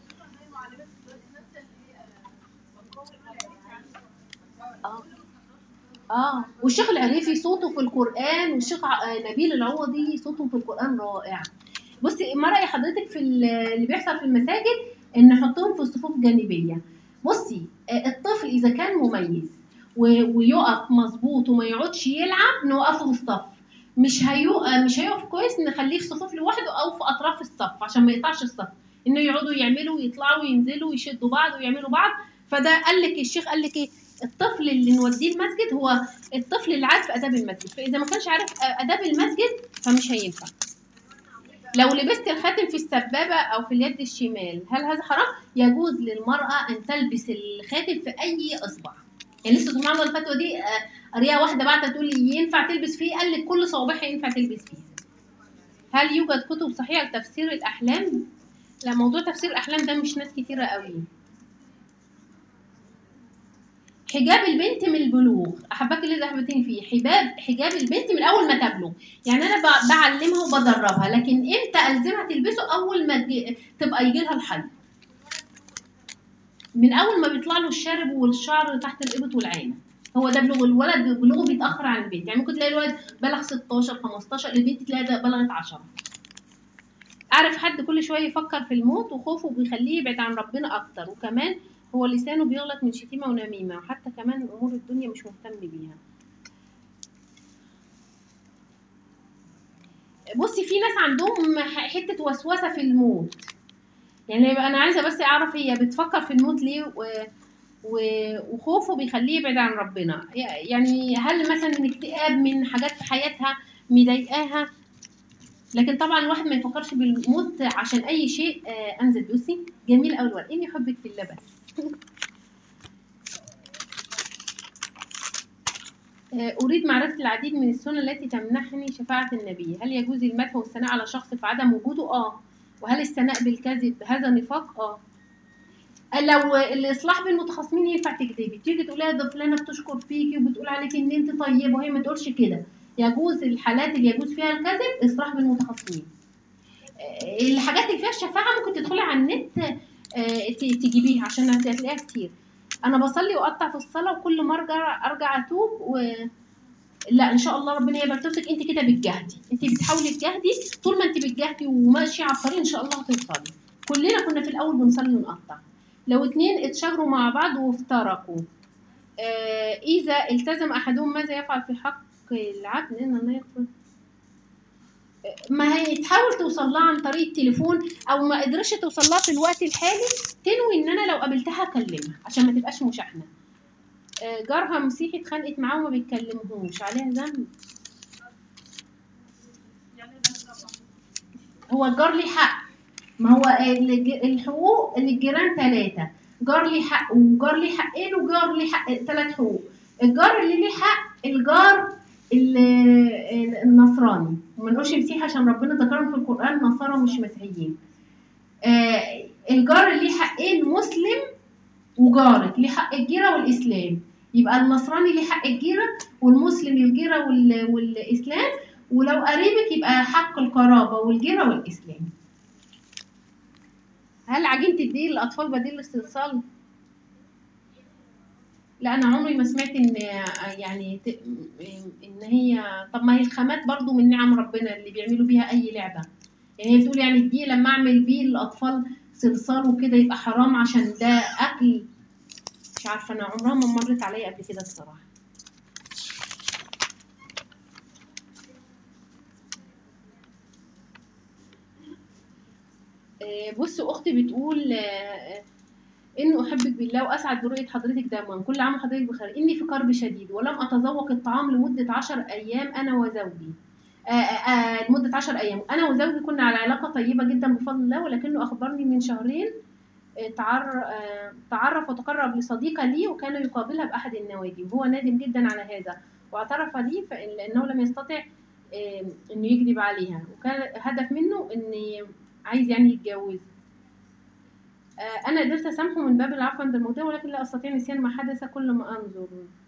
اه اه والشيخ العريفي صوته في القران والشيخ ع- آه، نبيل العوضي صوته في القران رائع بصي ما راي حضرتك في ال- اللي بيحصل في المساجد ان نحطهم في الصفوف الجانبيه بصي آه، الطفل اذا كان مميز و- ويقف مظبوط وما يقعدش يلعب نوقفه في الصف مش هيقف مش هيقف كويس نخليه في صفوف لوحده او في اطراف الصف عشان ما يقطعش الصف انه يقعدوا يعملوا ويطلعوا وينزلوا ويشدوا بعض ويعملوا بعض فده قال لك الشيخ قال لك ايه الطفل اللي نوديه المسجد هو الطفل اللي عارف اداب المسجد فاذا ما كانش عارف اداب المسجد فمش هينفع لو لبست الخاتم في السبابة أو في اليد الشمال هل هذا حرام؟ يجوز للمرأة أن تلبس الخاتم في أي إصبع يعني لسه سبحان الله الفتوى دي آه، قريها واحدة بعد تقول لي ينفع تلبس فيه قال لك كل صوابعها ينفع تلبس فيه هل يوجد كتب صحيحة لتفسير الأحلام؟ لا موضوع تفسير الأحلام ده مش ناس كتيرة قوي حجاب البنت من البلوغ احبك اللي ذهبتين فيه حجاب حجاب البنت من اول ما تبلغ يعني انا ب- بعلمها وبدربها لكن امتى الزمها تلبسه اول ما تجي- تبقى يجي لها الحيض من اول ما بيطلع له الشارب والشعر تحت الابط والعين هو ده بلوغ الولد بلوغه بيتاخر عن البنت يعني ممكن تلاقي الولد بلغ 16 15 البنت تلاقي ده بلغت 10 اعرف حد كل شويه يفكر في الموت وخوفه بيخليه يبعد عن ربنا اكتر وكمان هو لسانه بيغلط من شتيمه ونميمه وحتى كمان امور الدنيا مش مهتم بيها بصي في ناس عندهم ح- حته وسوسه في الموت يعني يبقى انا عايزه بس اعرف هي بتفكر في الموت ليه و... و... وخوفه بيخليه يبعد عن ربنا يعني هل مثلا من اكتئاب من حاجات في حياتها مضايقاها لكن طبعا الواحد ما يفكرش بالموت عشان اي شيء آه انزل بصي جميل قوي الورق اني احبك في الله بس آه، أريد معرفة العديد من السنن التي تمنحني شفاعة النبي هل يجوز المدح والثناء على شخص في عدم وجوده؟ آه وهل الثناء بالكذب هذا نفاق؟ آه لو الإصلاح بين المتخاصمين ينفع تكذبي تيجي تقولي ده فلانة بتشكر فيكي وبتقول عليكي إن أنت طيبة وهي ما تقولش كده يجوز الحالات اللي يجوز فيها الكذب إصلاح بين المتخاصمين آه، الحاجات اللي فيها الشفاعة ممكن تدخلي على النت آه، ت- تجيبيها عشان هتلاقيها كتير أنا بصلي وأقطع في الصلاة وكل ما أرجع أرجع أتوب و... لا ان شاء الله ربنا يبارك لك انت كده بتجاهدي انت بتحاولي تجاهدي طول ما انت بتجاهدي وماشيه على الطريق ان شاء الله هتوصلي كلنا كنا في الاول بنصلي ونقطع لو اتنين اتشاجروا مع بعض وافترقوا آه اذا التزم احدهم ماذا يفعل في حق العبد ان الله يغفر ما هي تحاول توصل لها عن طريق التليفون او ما قدرش توصل لها في الوقت الحالي تنوي ان انا لو قابلتها اكلمها عشان ما تبقاش مشاحنه آه، جارها مسيحي اتخانقت معاه وما بيتكلمهوش عليها ذنب هو الجار ليه حق ما هو الج- الحقوق للجيران ثلاثة جار ليه حق وجار ليه حقين وجار ليه حق ثلاث حقوق الجار اللي ليه حق الجار ال- ال- النصراني وما نقولش مسيحي عشان ربنا ذكرهم في القرآن نصارى مش مسيحيين آه، الجار اللي ليه حقين مسلم وجارك ليه حق الجيرة والإسلام يبقى النصراني ليه حق الجيرة والمسلم الجيرة وال- والإسلام ولو قريبك يبقى حق القرابة والجيرة والإسلام هل عجينة الدقيق للأطفال بديل للاستئصال؟ لا أنا عمري ما سمعت إن يعني ت- إن هي طب ما هي الخامات برضو من نعم ربنا اللي بيعملوا بيها أي لعبة يعني هي بتقول يعني الدقيق لما أعمل بيه للأطفال صلصال وكده يبقى حرام عشان ده اكل مش عارفه انا عمرها ما مرت عليا قبل كده الصراحه آه، بص اختي بتقول آه، انه احبك بالله واسعد برؤيه حضرتك دائما كل عام وحضرتك بخير اني في كرب شديد ولم اتذوق الطعام لمده عشر ايام انا وزوجي آه، آه، آه، لمده عشر ايام انا وزوجي كنا على علاقه طيبه جدا بفضل الله ولكنه اخبرني من شهرين آه، تعر- آه، تعرف وتقرب لصديقة لي وكان يقابلها بأحد النوادي وهو نادم جدا على هذا واعترف لي فإن- لأنه لم يستطع آه، إنه يكذب عليها وكان هدف منه إن عايز يعني يتجوز آه، أنا قدرت أسامحه من باب العفو عند الموضوع ولكن لا أستطيع نسيان ما حدث كل ما أنظر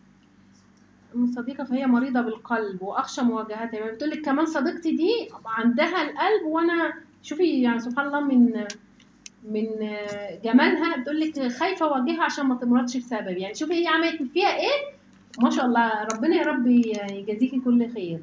أم صديقة فهي مريضة بالقلب وأخشى مواجهتها يعني بتقول لك كمان صديقتي دي عندها القلب وأنا شوفي يعني سبحان الله من من آه، جمالها بتقول لك خايفه اواجهها عشان ما تمرضش بسبب يعني شوفي هي عملت فيها ايه ما شاء الله ربنا يا رب يجازيكي كل خير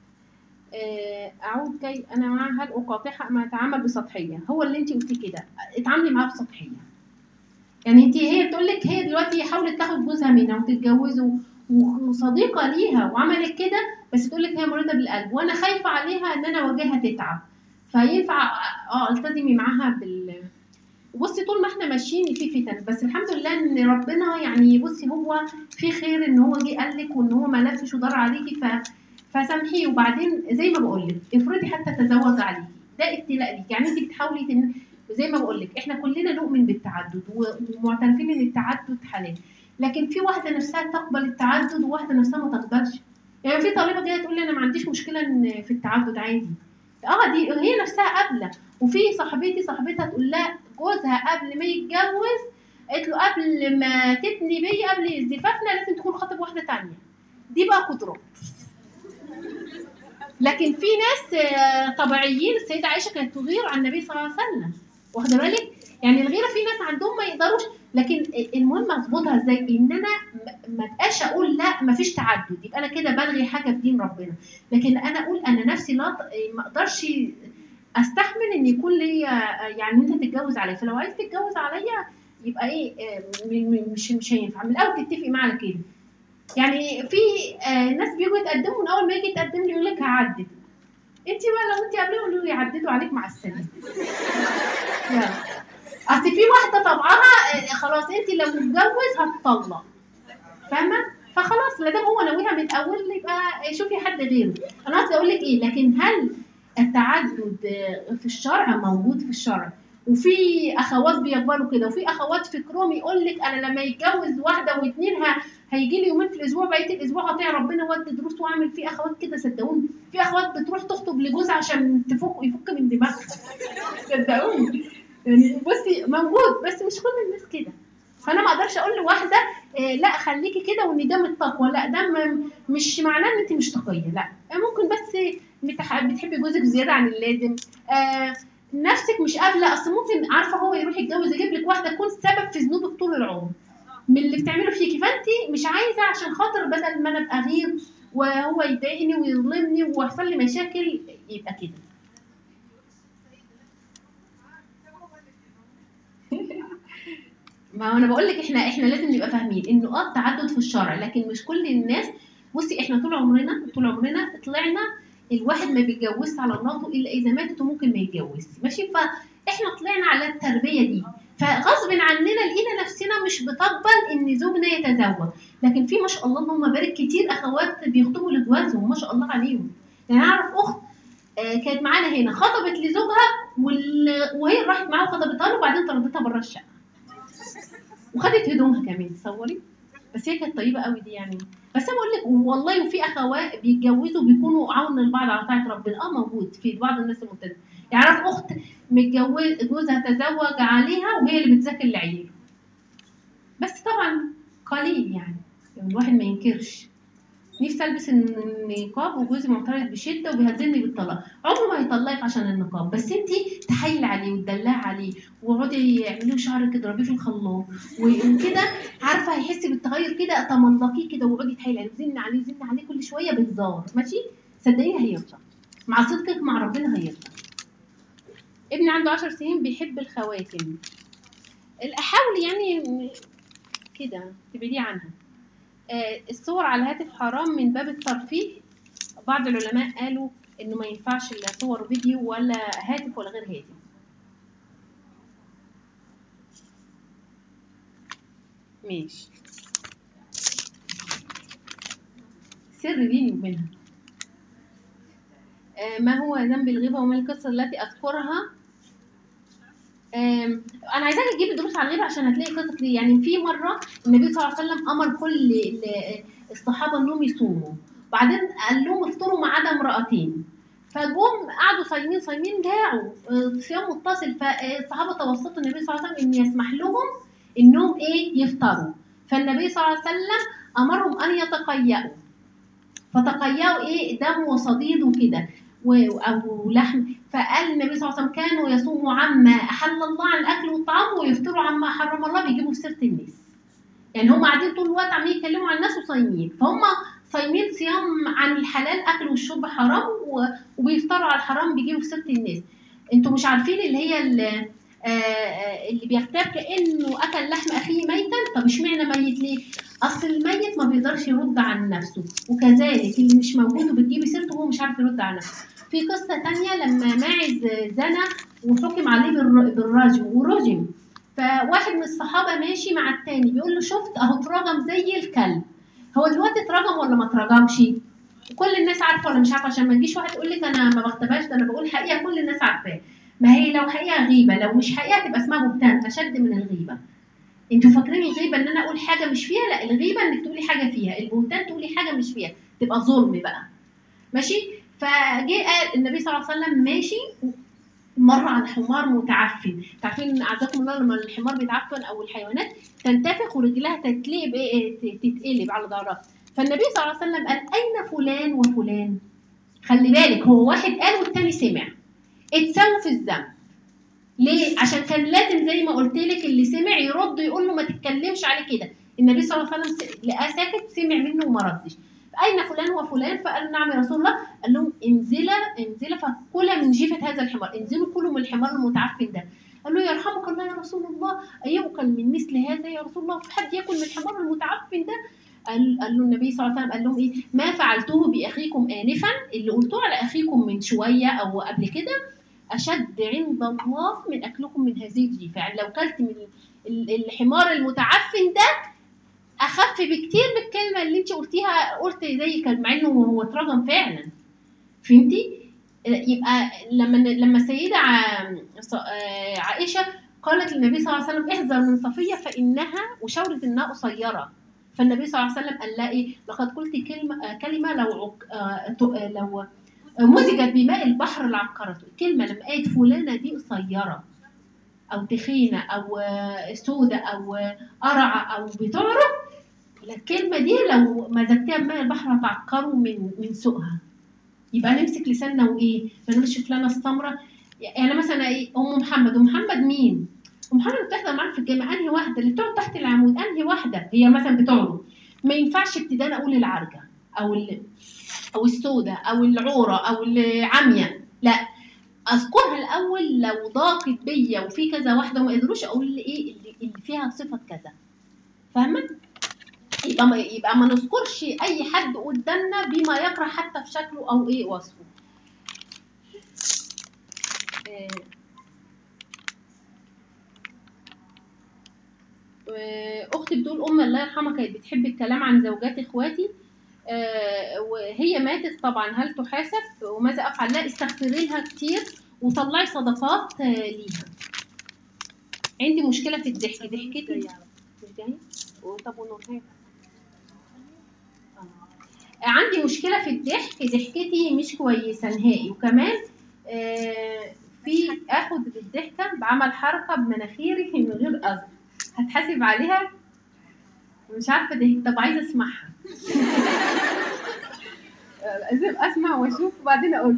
آه، اعود كي انا مع هل اقاطعها ام اتعامل بسطحيه هو اللي انت قلتيه كده اتعاملي معاه بسطحيه يعني انت هي بتقول لك هي دلوقتي حاولت تاخد جوزها منها وتتجوزوا وصديقه ليها وعملت كده بس تقول لك هي مريضه بالقلب وانا خايفه عليها ان انا اواجهها تتعب فينفع اه التزمي معاها بال بصي طول ما احنا ماشيين في فتن بس الحمد لله ان ربنا يعني بصي هو في خير ان هو جه قال لك وان هو ما لفش ودار عليكي ف فسامحيه وبعدين زي ما بقول لك افرضي حتى تزوج عليكي ده ابتلاء ليك يعني انت بتحاولي تن... زي ما بقول لك احنا كلنا نؤمن بالتعدد و- ومعترفين ان التعدد حلال لكن في واحده نفسها تقبل التعدد وواحده نفسها ما تقبلش يعني في طالبه جايه تقول لي انا ما عنديش مشكله إن في التعدد عادي اه دي هي نفسها قابله وفي صاحبتي صاحبتها تقول لها جوزها قبل ما يتجوز قالت له قبل ما تبني بيا قبل زفافنا لازم تكون خاطب واحده تانية دي بقى قدرات لكن في ناس آه، طبيعيين السيده عائشه كانت تغير على النبي صلى الله عليه وسلم واخده بالك يعني الغيره في ناس عندهم ما يقدروش لكن المهم اظبطها ازاي ان انا م- ما بقاش اقول لا ما فيش تعدد يبقى انا كده بلغي حاجه في دين ربنا لكن انا اقول انا نفسي لا ط- ما اقدرش استحمل ان يكون ليا يعني انت تتجوز عليا فلو عايز تتجوز عليا يبقى ايه آه، م- م- مش مش هينفع من الاول تتفقي معايا على كده يعني في آه، ناس بيجوا يتقدموا من اول ما يجي يتقدم لي يقول لك هعدد انت بقى لو انت قبلهم قولوا لي يعددوا عليك مع السلامه يلا اصل في واحده طبعها آه، خلاص انت لو متجوز هتطلق فاهمه فخلاص ما دام هو ناويها من الاول يبقى شوفي حد غيره انا قصدي اقول لك ايه لكن هل التعدد آه، في الشرع موجود في الشرع وفي اخوات بيقبلوا كده وفي اخوات فكرهم يقول لك انا لما يتجوز واحده واثنين ه- هيجي لي يومين في الاسبوع بقيه الاسبوع هطيع ربنا وادي دروس واعمل في اخوات كده صدقوني في اخوات بتروح تخطب لجوزها عشان تفك يفك من دماغها صدقوني يعني بصي موجود بس مش كل الناس كده فانا ما اقدرش اقول لواحده إيه لا خليكي كده وان ده من التقوى لا ده م- مش معناه ان انت مش تقيه لا ممكن بس متح- بتحبي جوزك زياده عن اللازم آه نفسك مش قابله اصل ممكن عارفه هو يروح يتجوز يجيب لك واحده تكون سبب في ذنوبك طول العمر من اللي بتعمله فيكي فانت مش عايزه عشان خاطر بدل ما انا ابقى غير وهو يضايقني ويظلمني ويحصل لي مشاكل يبقى كده ما هو انا بقول لك احنا احنا لازم نبقى فاهمين انه اه التعدد في الشرع لكن مش كل الناس بصي احنا طول عمرنا طول عمرنا طلعنا الواحد ما بيتجوزش على مراته الا اذا ماتت وممكن ما يتجوزش ماشي فاحنا طلعنا على التربيه دي فغصب عننا لقينا نفسنا مش بتقبل ان زوجنا يتزوج لكن في ما شاء الله اللهم بارك كتير اخوات بيخطبوا لجوازهم ما شاء الله عليهم يعني انا اعرف اخت آه، كانت معانا هنا خطبت لزوجها وال... وهي راحت معاه وخطبتها له وبعدين طردتها بره الشقه وخدت هدومها كمان تصوري بس هي كانت طيبه قوي دي يعني بس انا بقول لك والله وفي اخوات بيتجوزوا بيكونوا عون لبعض على طاعه ربنا اه موجود في بعض الناس الملتزمه يعني اعرف اخت متجوز جوزها تزوج عليها وهي اللي بتذاكر لعياله بس طبعا قليل يعني يعني الواحد ما ينكرش نفسي البس النقاب وجوزي معترض بشده وبيهددني بالطلاق عمره ما هيطلقك عشان النقاب بس انت تحايلي عليه وتدلعي عليه واقعدي يعملوا شعرك اضربيه في الخلاط وكده عارفه هيحس بالتغير كده تملقيه كده واقعدي تحايلي عليه وزني عليه وزني عليه كل شويه بهزار ماشي صدقيني هيرضى مع صدقك مع ربنا هيرضى ابني عنده عشر سنين بيحب الخواتم احاول يعني م- كده تبعديه عنها آه، الصور على الهاتف حرام من باب الترفيه بعض العلماء قالوا انه ما ينفعش لا صور فيديو ولا هاتف ولا غير هاتف ماشي سر بيني وبينها آه، ما هو ذنب الغيبة وما القصة التي أذكرها آم، أنا عايزاك تجيب الدروس عن الغيبة عشان هتلاقي قصص كتير يعني في مرة النبي صلى الله عليه وسلم أمر كل ال- الصحابة إنهم يصوموا بعدين قال لهم افطروا ما عدا امرأتين فجم قعدوا صايمين صايمين جاعوا آه، صيام متصل فالصحابة توسطوا النبي صلى الله عليه وسلم إن يسمح لهم إنهم إيه يفطروا فالنبي صلى الله عليه وسلم أمرهم أن يتقيأوا فتقيأوا ايه دم وصديد وكده و- او لحم فقال النبي صلى الله عليه وسلم كانوا يصوموا عما احل الله عن الاكل والطعام ويفطروا عما حرم الله بيجيبوا في سيره الناس يعني هم قاعدين طول الوقت عمالين يتكلموا عن الناس وصايمين فهم صايمين صيام عن الحلال اكل والشرب حرام و- وبيفطروا على الحرام بيجيبوا في سيره الناس انتوا مش عارفين اللي هي ال- آه، آه، اللي بيغتاب كانه اكل لحم اخيه ميتا طب اشمعنى ميت ليه؟ اصل الميت ما بيقدرش يرد عن نفسه وكذلك اللي مش موجود وبتجيبي سيرته هو مش عارف يرد عن نفسه في قصه تانية لما ماعز زنى وحكم عليه بالر- بالرجم ورجم فواحد من الصحابه ماشي مع التاني بيقول له شفت اهو اترجم زي الكلب هو دلوقتي اترجم ولا ما اترجمش كل الناس عارفه ولا مش عارفه عشان ما تجيش واحد يقول لك انا ما بختباش ده انا بقول حقيقه كل الناس عارفاه ما هي لو حقيقه غيبه لو مش حقيقه تبقى اسمها بهتان اشد من الغيبه انتوا فاكرين الغيبه ان انا اقول حاجه مش فيها لا الغيبه انك تقولي حاجه فيها البهتان تقولي حاجه مش فيها تبقى ظلم بقى ماشي فجه قال النبي صلى الله عليه وسلم ماشي مر على حمار متعفن عارفين اعزكم الله لما الحمار بيتعفن او الحيوانات تنتفخ ورجلها تتلقب ايه إيه، تتقلب على ظهرها فالنبي صلى الله عليه وسلم قال اين فلان وفلان خلي بالك هو واحد قال والتاني سمع اتساووا في الذنب ليه؟ عشان كان لازم زي ما قلت لك اللي سمع يرد يقول له ما تتكلمش عليه كده النبي صلى الله عليه وسلم س- لقاه ساكت سمع منه وما ردش اين فلان وفلان فقال نعم يا رسول الله قال لهم انزلا انزلا فكلا من جيفه هذا الحمار انزلوا كلوا من الحمار المتعفن ده قال له يرحمك الله يا رسول الله ايؤكل من مثل هذا يا رسول الله في حد ياكل من الحمار المتعفن ده قال, قال له النبي صلى الله عليه وسلم قال لهم ايه ما فعلته باخيكم انفا اللي قلتوه على اخيكم من شويه او قبل كده أشد عند الله من أكلكم من هذه الجيفة يعني لو كلت من ال- الحمار المتعفن ده أخف بكتير من الكلمة اللي أنت قلتيها قلت زي كان مع إنه هو اترجم فعلا فهمتي؟ يبقى لما لما السيدة ع- ص- آه، عائشة قالت للنبي صلى الله عليه وسلم احذر من صفية فإنها وشورت إنها قصيرة فالنبي صلى الله عليه وسلم قال لها إيه لقد قلت كلمة آه، كلمة لو عك- آه، ت- آه، لو مزجت بماء البحر لعقرته الكلمة لما قالت فلانة دي قصيرة أو تخينة أو آه، سودة أو آه، قرعة أو بتعرف الكلمة دي لو مزجتها بماء البحر هتعكره من من سوقها يبقى نمسك لساننا وإيه ما نقولش فلانة السمرة يعني مثلا إيه أم محمد أم محمد مين؟ أم محمد بتحضر معانا في الجامعة أنهي واحدة اللي بتقعد تحت العمود أنهي واحدة هي مثلا بتعرض ما ينفعش ابتداء أقول العرجة أو ال... او السوداء او العوره او العمية لا اذكرها الاول لو ضاقت بيا وفي كذا واحده وما قدروش اقول ايه اللي, اللي فيها صفه كذا فاهمه يبقى ما يبقى ما نذكرش اي حد قدامنا بما يكره حتى في شكله او ايه وصفه آه، آه، اختي بتقول امي الله يرحمها كانت بتحب الكلام عن زوجات اخواتي آه، وهي ماتت طبعا هل تحاسب وماذا افعل لا استغفري لها كتير وطلعي صدقات آه، ليها عندي مشكله في الضحك ضحكتي مش جاي طب ونورهان آه. عندي مشكله في الضحك ضحكتي مش كويسه نهائي وكمان آه، في اخد بالضحكه بعمل حركه بمناخيري من غير قصد هتحاسب عليها مش عارفه ده طب عايزه اسمعها لازم اسمع واشوف وبعدين اقول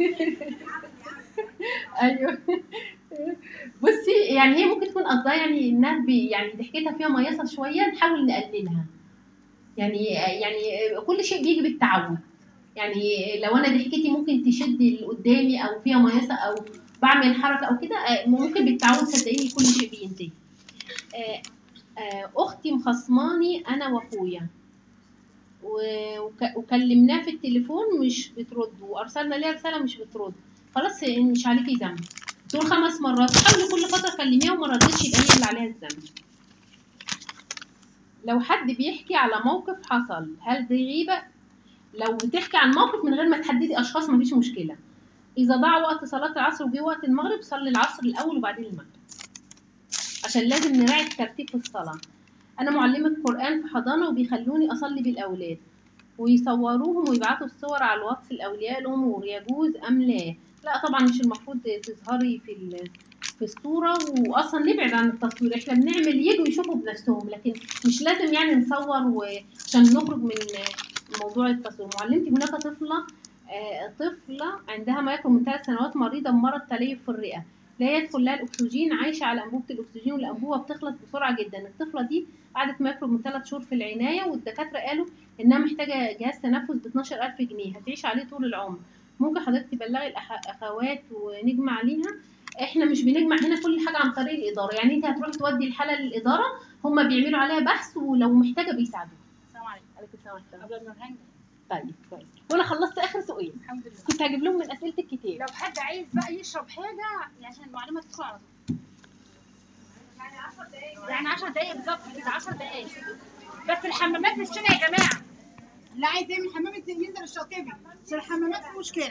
ايوه بصي يعني هي ممكن تكون قصدها يعني انها بي يعني ضحكتها فيها مياسه شويه نحاول نقللها يعني يعني كل شيء بيجي بالتعود يعني لو انا ضحكتي ممكن تشد اللي قدامي او فيها مياسه او بعمل حركه او كده آه، ممكن بالتعود صدقيني كل شيء بينتهي آه، آه، اختي مخصماني انا واخويا و- وك- وكلمناه في التليفون مش بترد وارسلنا ليها رساله مش بترد خلاص مش عليكي ذنب دول خمس مرات حاولي كل فتره كلميها وما ردتش يبقى هي اللي عليها الذنب لو حد بيحكي على موقف حصل هل دي غيبه لو بتحكي عن موقف من غير ما تحددي اشخاص مفيش مشكله اذا ضاع وقت صلاه العصر وجه وقت المغرب صلي العصر الاول وبعدين المغرب عشان لازم نراعي الترتيب في الصلاه انا معلمه قران في حضانه وبيخلوني اصلي بالاولاد ويصوروهم ويبعتوا الصور على الواتس لاوليائهم ويجوز ام لا لا طبعا مش المفروض تظهري في ال- في الصوره واصلا نبعد عن التصوير احنا بنعمل يجوا يشوفوا بنفسهم لكن مش لازم يعني نصور وعشان نخرج من موضوع التصوير معلمتي هناك طفله آه، طفله عندها ما يقرب من ثلاث سنوات مريضه بمرض تليف في الرئه لا يدخل لها الاكسجين عايشه على انبوبه الاكسجين والانبوبه بتخلص بسرعه جدا الطفله دي قعدت ما يقرب من ثلاث شهور في العنايه والدكاتره قالوا انها محتاجه جهاز تنفس ب 12000 جنيه هتعيش عليه طول العمر ممكن حضرتك تبلغي الاخوات ونجمع عليها احنا مش بنجمع هنا كل حاجه عن طريق الاداره يعني انت هتروحي تودي الحاله للاداره هم بيعملوا عليها بحث ولو محتاجه بيساعدوك السلام عليكم عليكم السلام ورحمه الله قبل ما نهنج طيب كويس وانا خلصت اخر سؤال الحمد لله كنت هجيب لهم من اسئله الكتاب لو حد عايز بقى يشرب حاجه عشان المعلومه تدخل على طول يعني 10 دقايق بالظبط كده 10 دقايق بس الحمامات في الشارع يا جماعه اللي عايز يعمل حمام ينزل الشاطبي عشان الحمامات في مشكله